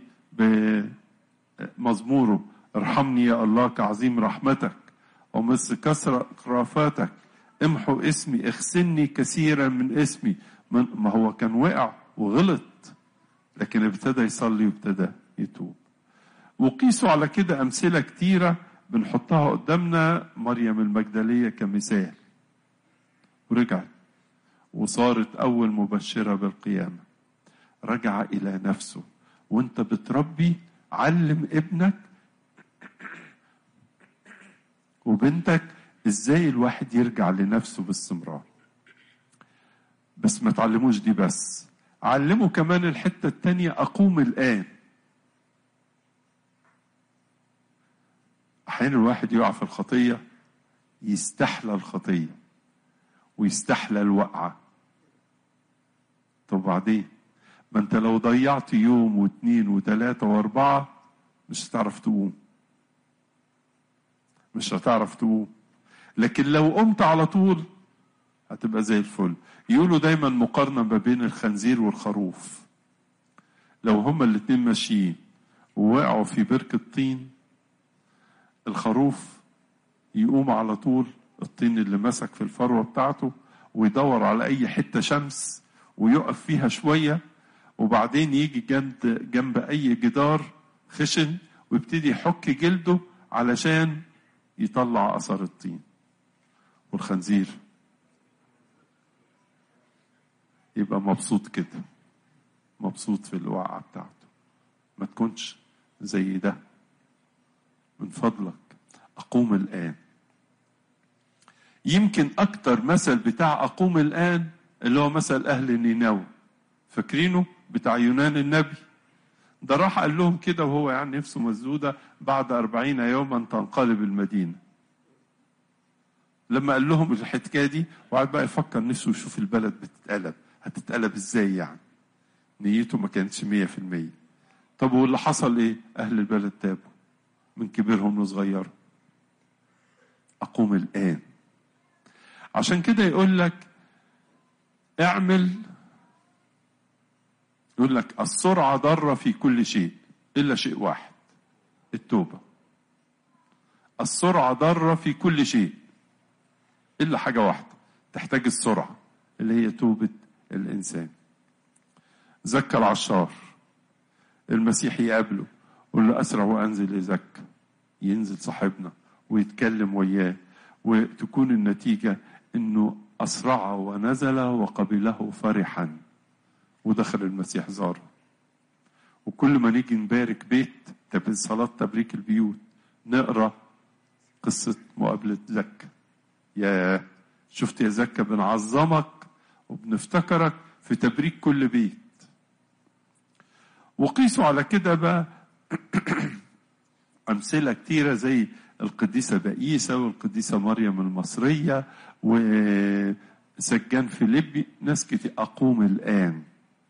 بمزموره ارحمني يا الله كعظيم رحمتك ومثل كثرة خرافاتك امحو اسمي اغسلني كثيرا من اسمي من ما هو كان وقع وغلط لكن ابتدى يصلي وابتدى يتوب وقيسوا على كده أمثلة كتيرة بنحطها قدامنا مريم المجدلية كمثال ورجعت وصارت أول مبشرة بالقيامة رجع إلى نفسه وانت بتربي علم ابنك وبنتك ازاي الواحد يرجع لنفسه باستمرار بس ما تعلموش دي بس علمه كمان الحتة التانية أقوم الآن أحيانا الواحد يقع في الخطية يستحلى الخطية ويستحلى الوقعة طب بعدين ما انت لو ضيعت يوم واثنين وثلاثة واربعة مش هتعرف تقوم مش هتعرف تقوم لكن لو قمت على طول هتبقى زي الفل يقولوا دايما مقارنة ما بين الخنزير والخروف لو هما الاتنين ماشيين ووقعوا في بركة طين الخروف يقوم على طول الطين اللي مسك في الفروة بتاعته ويدور على أي حتة شمس ويقف فيها شوية وبعدين يجي جنب جنب أي جدار خشن ويبتدي يحك جلده علشان يطلع أثر الطين والخنزير يبقى مبسوط كده مبسوط في الوقعة بتاعته ما تكونش زي ده من فضلك أقوم الآن يمكن أكتر مثل بتاع أقوم الآن اللي هو مثل أهل نينوى فاكرينه بتاع يونان النبي ده راح قال لهم كده وهو يعني نفسه مسدودة بعد أربعين يوما تنقلب المدينة لما قال لهم الحكاية دي وقعد بقى يفكر نفسه يشوف البلد بتتقلب هتتقلب ازاي يعني نيته ما كانتش مية في المية طب واللي حصل ايه اهل البلد تابوا من كبيرهم لصغيرهم اقوم الان عشان كده يقول لك اعمل يقول لك السرعة ضارة في كل شيء إلا شيء واحد التوبة السرعة ضارة في كل شيء إلا حاجة واحدة تحتاج السرعة اللي هي توبة الإنسان زكى العشار المسيح يقابله يقول له أسرع وأنزل يزكى ينزل صاحبنا ويتكلم وياه وتكون النتيجة إنه أسرع ونزل وقبله فرحا ودخل المسيح زاره وكل ما نيجي نبارك بيت تب صلاة تبريك البيوت نقرا قصة مقابلة زكا يا شفت يا زكا بنعظمك وبنفتكرك في تبريك كل بيت وقيسوا على كده بقى أمثلة كتيرة زي القديسة بئيسة والقديسة مريم المصرية وسجان فيليبي ناس كتير أقوم الآن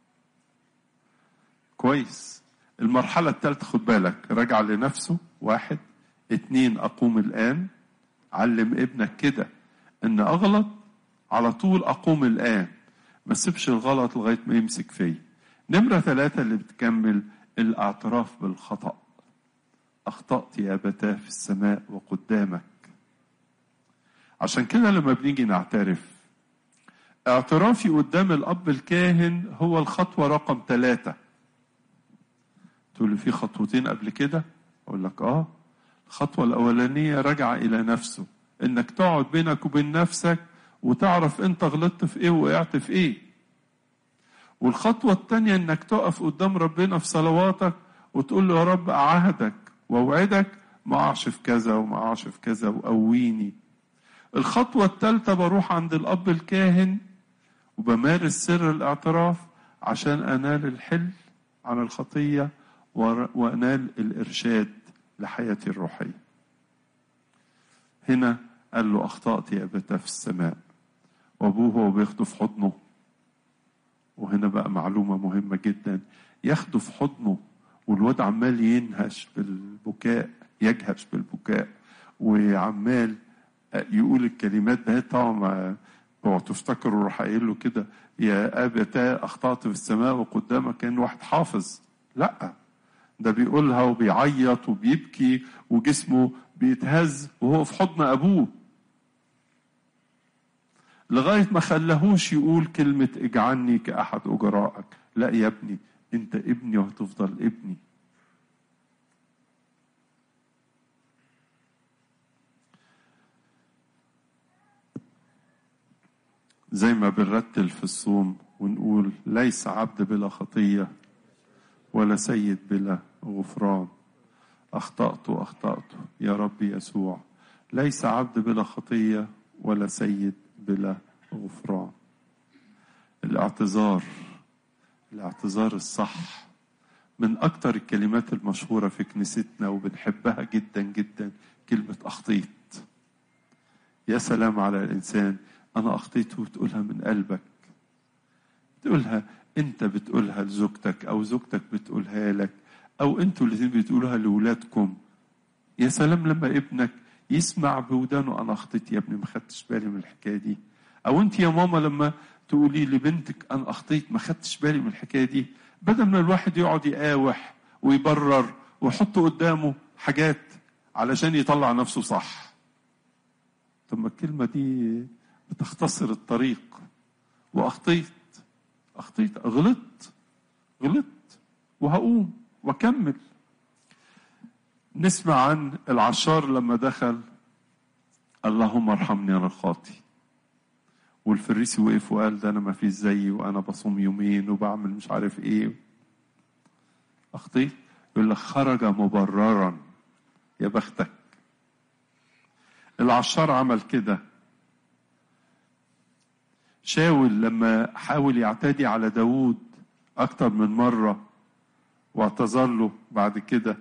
كويس المرحلة الثالثة خد بالك راجع لنفسه واحد اتنين أقوم الآن علم ابنك كده إن أغلط على طول أقوم الآن ما تسيبش الغلط لغاية ما يمسك فيا نمرة ثلاثة اللي بتكمل الاعتراف بالخطأ أخطأت يا أبتاه في السماء وقدامك عشان كده لما بنيجي نعترف اعترافي قدام الأب الكاهن هو الخطوة رقم ثلاثة تقول لي في خطوتين قبل كده أقول لك آه الخطوة الأولانية راجعة إلى نفسه إنك تقعد بينك وبين نفسك وتعرف أنت غلطت في إيه وقعت في إيه والخطوة التانية إنك تقف قدام ربنا في صلواتك وتقول له يا رب أعهدك وأوعدك ما أقعش في كذا وما أقعش في كذا وقويني الخطوة الثالثة بروح عند الأب الكاهن وبمارس سر الاعتراف عشان أنال الحل عن الخطية وأنال الإرشاد لحياتي الروحية هنا قال له أخطأت يا أبتا في السماء وأبوه هو بياخده في حضنه وهنا بقى معلومة مهمة جدا ياخده في حضنه والواد عمال ينهش بالبكاء يجهش بالبكاء وعمال يقول الكلمات ده طبعا اوعوا تفتكروا راح قايل له كده يا ابتا اخطات في السماء وقدامك كان واحد حافظ لا ده بيقولها وبيعيط وبيبكي وجسمه بيتهز وهو في حضن ابوه لغايه ما خلاهوش يقول كلمه اجعلني كاحد اجرائك لا يا ابني انت ابني وهتفضل ابني زي ما بنرتل في الصوم ونقول ليس عبد بلا خطية ولا سيد بلا غفران أخطأت أخطأت يا رب يسوع ليس عبد بلا خطية ولا سيد بلا غفران الاعتذار الاعتذار الصح من أكتر الكلمات المشهورة في كنيستنا وبنحبها جدا جدا كلمة أخطيت يا سلام على الإنسان أنا أخطيت وتقولها من قلبك تقولها أنت بتقولها لزوجتك أو زوجتك بتقولها لك أو أنتوا الاثنين بتقولوها لأولادكم يا سلام لما ابنك يسمع بودانه أنا أخطيت يا ابني ما خدتش بالي من الحكاية دي أو أنت يا ماما لما تقولي لبنتك أنا أخطيت ما خدتش بالي من الحكاية دي بدل ما الواحد يقعد يقاوح ويبرر ويحط قدامه حاجات علشان يطلع نفسه صح طب ما الكلمة دي بتختصر الطريق واخطيت اخطيت غلطت غلطت وهقوم واكمل نسمع عن العشار لما دخل اللهم ارحمني انا الخاطي والفريسي وقف وقال ده انا ما فيش زيي وانا بصوم يومين وبعمل مش عارف ايه اخطيت يقول لك خرج مبررا يا بختك العشار عمل كده شاول لما حاول يعتدي على داوود أكتر من مرة واعتذر له بعد كده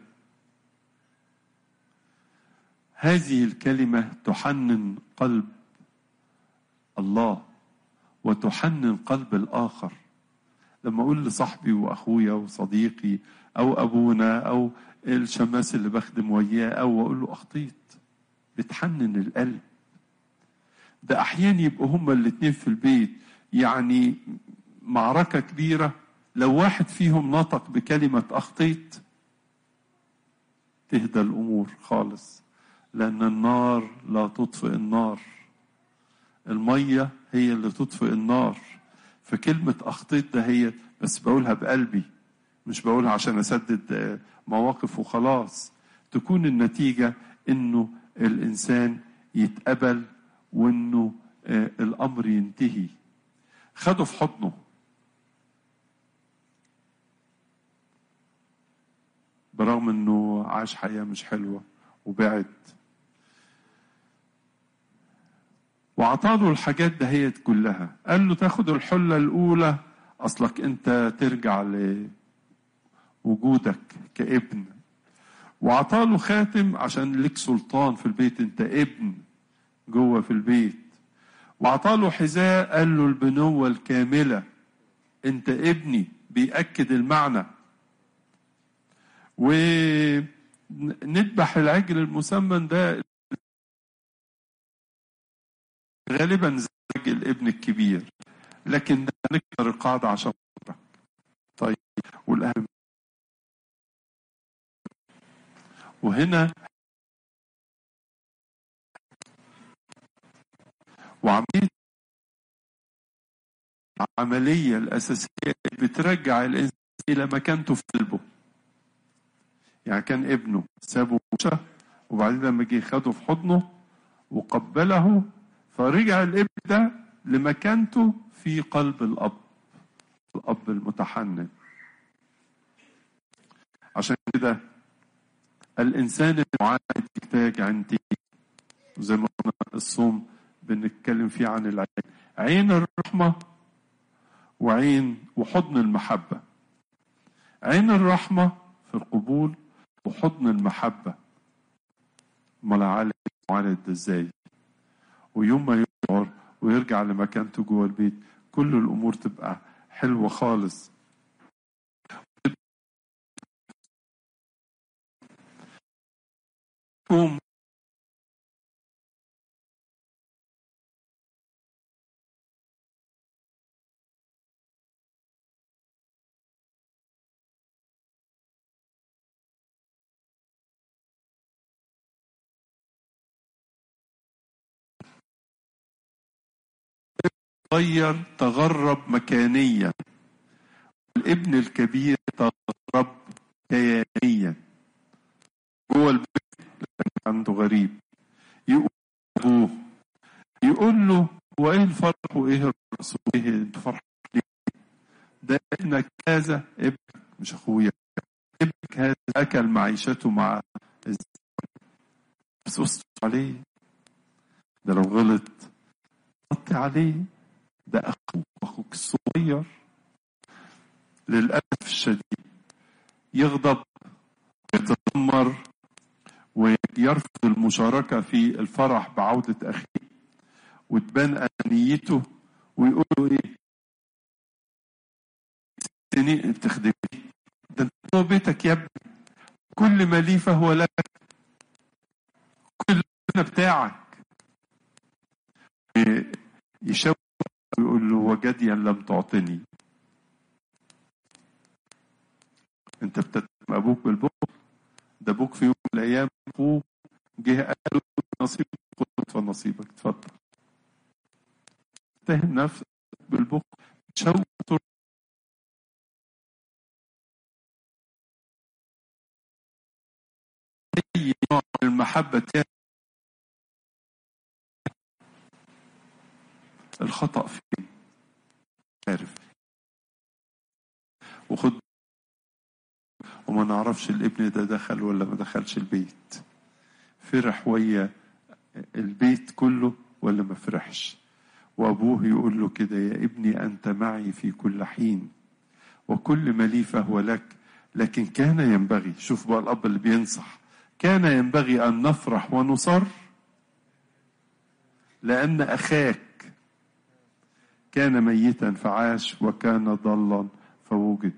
هذه الكلمة تحنن قلب الله وتحنن قلب الآخر لما اقول لصاحبي واخويا وصديقي او ابونا او الشماس اللي بخدم وياه او اقول له اخطيت بتحنن القلب ده احيانا يبقوا هما الاتنين في البيت يعني معركه كبيره لو واحد فيهم نطق بكلمه اخطيت تهدى الامور خالص لان النار لا تطفئ النار الميه هي اللي تطفئ النار فكلمه اخطيت ده هي بس بقولها بقلبي مش بقولها عشان اسدد مواقف وخلاص تكون النتيجه انه الانسان يتقبل وانه الامر ينتهي خده في حضنه برغم انه عاش حياه مش حلوه وبعد وعطاله الحاجات دهيت كلها قال له تاخد الحله الاولى اصلك انت ترجع لوجودك كابن وعطاله خاتم عشان لك سلطان في البيت انت ابن جوه في البيت وعطاله حذاء قال له البنوة الكاملة انت ابني بيأكد المعنى ونذبح العجل المسمن ده غالبا زواج الابن الكبير لكن ده نكسر القاعدة عشان خاطرك طيب والأهم وهنا وعملية العملية الأساسية بترجع الإنسان إلى مكانته في قلبه يعني كان ابنه سابه مشى وبعدين لما جه خده في حضنه وقبله فرجع الابن ده لمكانته في قلب الأب الأب المتحنن عشان كده الإنسان المعاند يحتاج عندي زي ما قلنا الصوم بنتكلم فيه عن العين عين الرحمة وعين وحضن المحبة عين الرحمة في القبول وحضن المحبة امال عالم معاند ده ازاي ويوم ما يشعر ويرجع لمكانته جوه البيت كل الامور تبقى حلوه خالص قوم غير تغرب مكانيا الابن الكبير تغرب كيانيا جوه البيت لكن عنده غريب يقول ابوه يقول له هو ايه الفرح وايه الرأس وايه الفرح ليه؟ ده ابنك هذا ابنك مش اخويا ابنك هذا اكل معيشته مع بس استر عليه ده لو غلط غطي عليه ده اخوك اخوك الصغير للاسف الشديد يغضب ويتذمر ويرفض المشاركه في الفرح بعوده اخيه وتبان انانيته ويقول له ايه سنين بتخدمني ده انت هو بيتك يا ابني كل ما لي فهو لك كل ما بتاعك يشاور ويقول له وجديا لم تعطني انت بتتهم ابوك بالبخل ده ابوك في يوم من الايام اخوه جه قال له نصيبك خد اتفضل نصيبك اتفضل تهم نفسك بالبخل تشوه اي نوع من المحبه الخطأ فين عارف وخد وما نعرفش الابن ده دخل ولا ما دخلش البيت فرح ويا البيت كله ولا ما فرحش وابوه يقول له كده يا ابني انت معي في كل حين وكل ما لي فهو لك لكن كان ينبغي شوف بقى الاب اللي بينصح كان ينبغي ان نفرح ونصر لان اخاك كان ميتا فعاش وكان ضلا فوجد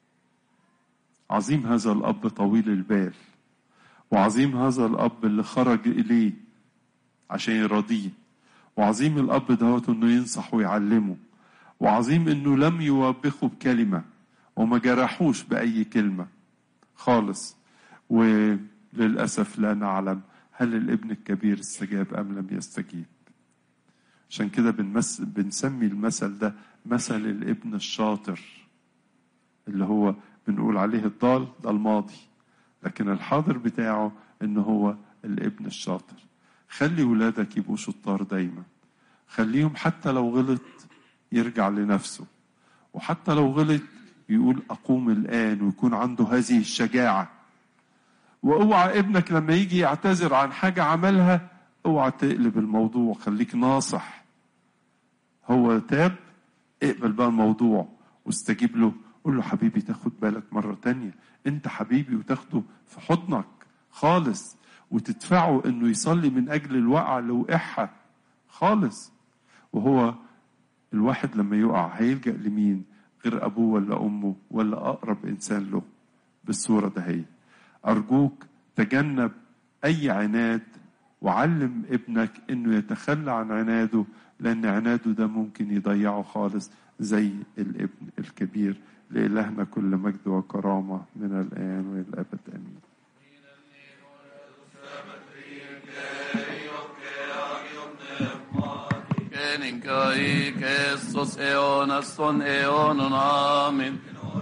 عظيم هذا الأب طويل البال وعظيم هذا الأب اللي خرج إليه عشان يرضيه وعظيم الأب دوت إنه ينصح ويعلمه وعظيم إنه لم يوبخه بكلمة وما جرحوش بأي كلمة خالص وللأسف لا نعلم هل الابن الكبير استجاب أم لم يستجيب عشان كده بنمس... بنسمي المثل ده مثل الابن الشاطر اللي هو بنقول عليه الضال ده الماضي لكن الحاضر بتاعه ان هو الابن الشاطر خلي ولادك يبقوا شطار دايما خليهم حتى لو غلط يرجع لنفسه وحتى لو غلط يقول اقوم الان ويكون عنده هذه الشجاعه واوعى ابنك لما يجي يعتذر عن حاجه عملها اوعى تقلب الموضوع خليك ناصح هو تاب اقبل بقى الموضوع واستجيب له قول له حبيبي تاخد بالك مرة تانية انت حبيبي وتاخده في حضنك خالص وتدفعه انه يصلي من اجل الوقعة اللي وقعها خالص وهو الواحد لما يقع هيلجأ لمين غير ابوه ولا امه ولا اقرب انسان له بالصورة ده هي ارجوك تجنب اي عناد وعلم ابنك انه يتخلى عن عناده لان عناده ده ممكن يضيعه خالص زي الابن الكبير لإلهنا كل مجد وكرامة من الآن وإلى الأبد آمين Kenin kai Kristus eonas ton eonon amen.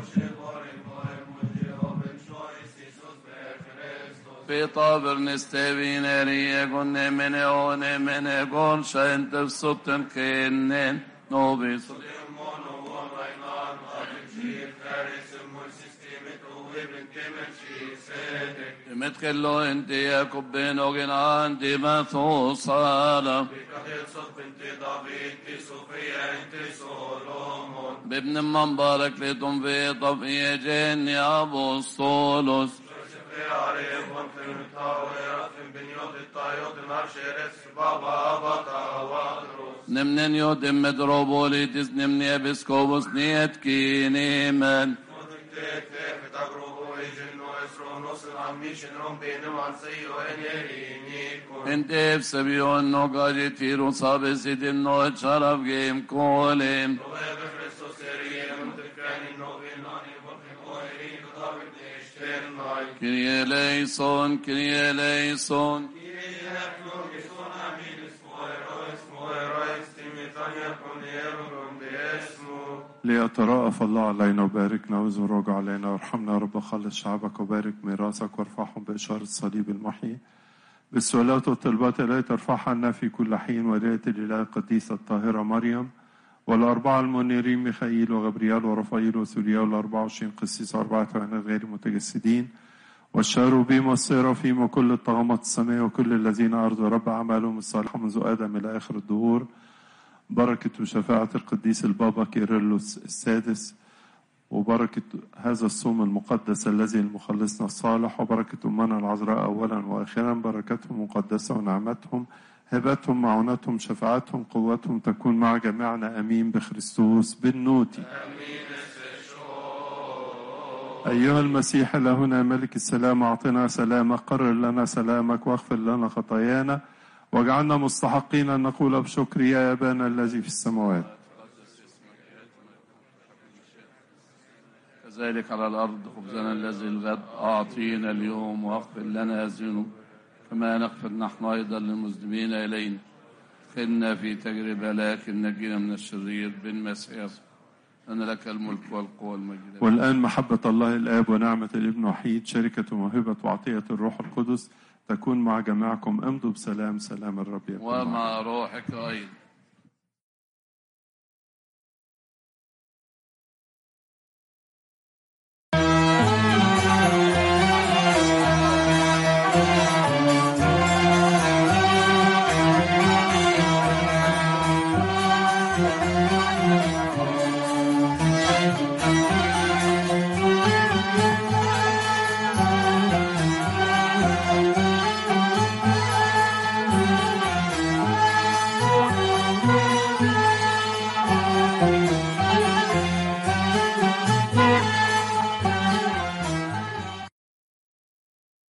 Pita nistevin erie gon nemene o nemene gon scentev sotten kennen nobis. Metkello enti Jakob ben ogen andi Mathusalam. بابن من بارك لتم في طبيعي جن أبوستولوس نمنن يودم مدروبوليتس نمني ابسكوبوس نيت كينيمن انت بسبيون نو قاجي تيرو صابي سيدم نو شرف جيم كوليم كريه ليسون كريه ليسون ليتراءف الله علينا وباركنا ويزرج علينا وارحمنا يا رب خلص شعبك وبارك ميراثك وارفعهم بإشارة الصليب المحيي بالسؤالات والطلبات التي ترفعها عنا في كل حين وليلة الإله القديسة الطاهرة مريم والأربعة المنيرين ميخائيل وغبريال ورفائيل وسوريا والأربعة وعشرين قسيس وأربعة كهنات غير متجسدين والشاروبيم والسيرافيم وكل الطغمات السماء وكل الذين أرضوا رب أعمالهم الصالحة منذ آدم إلى آخر الدهور بركة وشفاعة القديس البابا كيرلس السادس وبركة هذا الصوم المقدس الذي لمخلصنا الصالح وبركة أمنا العذراء أولا وآخرا بركتهم مقدسة ونعمتهم هبتهم معونتهم شفاعتهم قوتهم تكون مع جميعنا أمين بخريستوس بالنوتي أيها المسيح لهنا ملك السلام أعطنا سلامك قرر لنا سلامك واغفر لنا خطايانا واجعلنا مستحقين أن نقول بشكر يا أبانا الذي في السماوات كذلك على الأرض خبزنا الذي الغد أعطينا اليوم واغفر لنا الذنوب كما نغفر نحن أيضا للمذنبين إلينا خلنا في تجربة لكن نجينا من الشرير بالمسيح يسوع أن لك الملك والقوة والمجد والآن محبة الله الآب ونعمة الابن وحيد شركة وموهبة وعطية الروح القدس تكون مع جميعكم امضوا بسلام سلام الرب يكون معكم. ومع روحك أيضا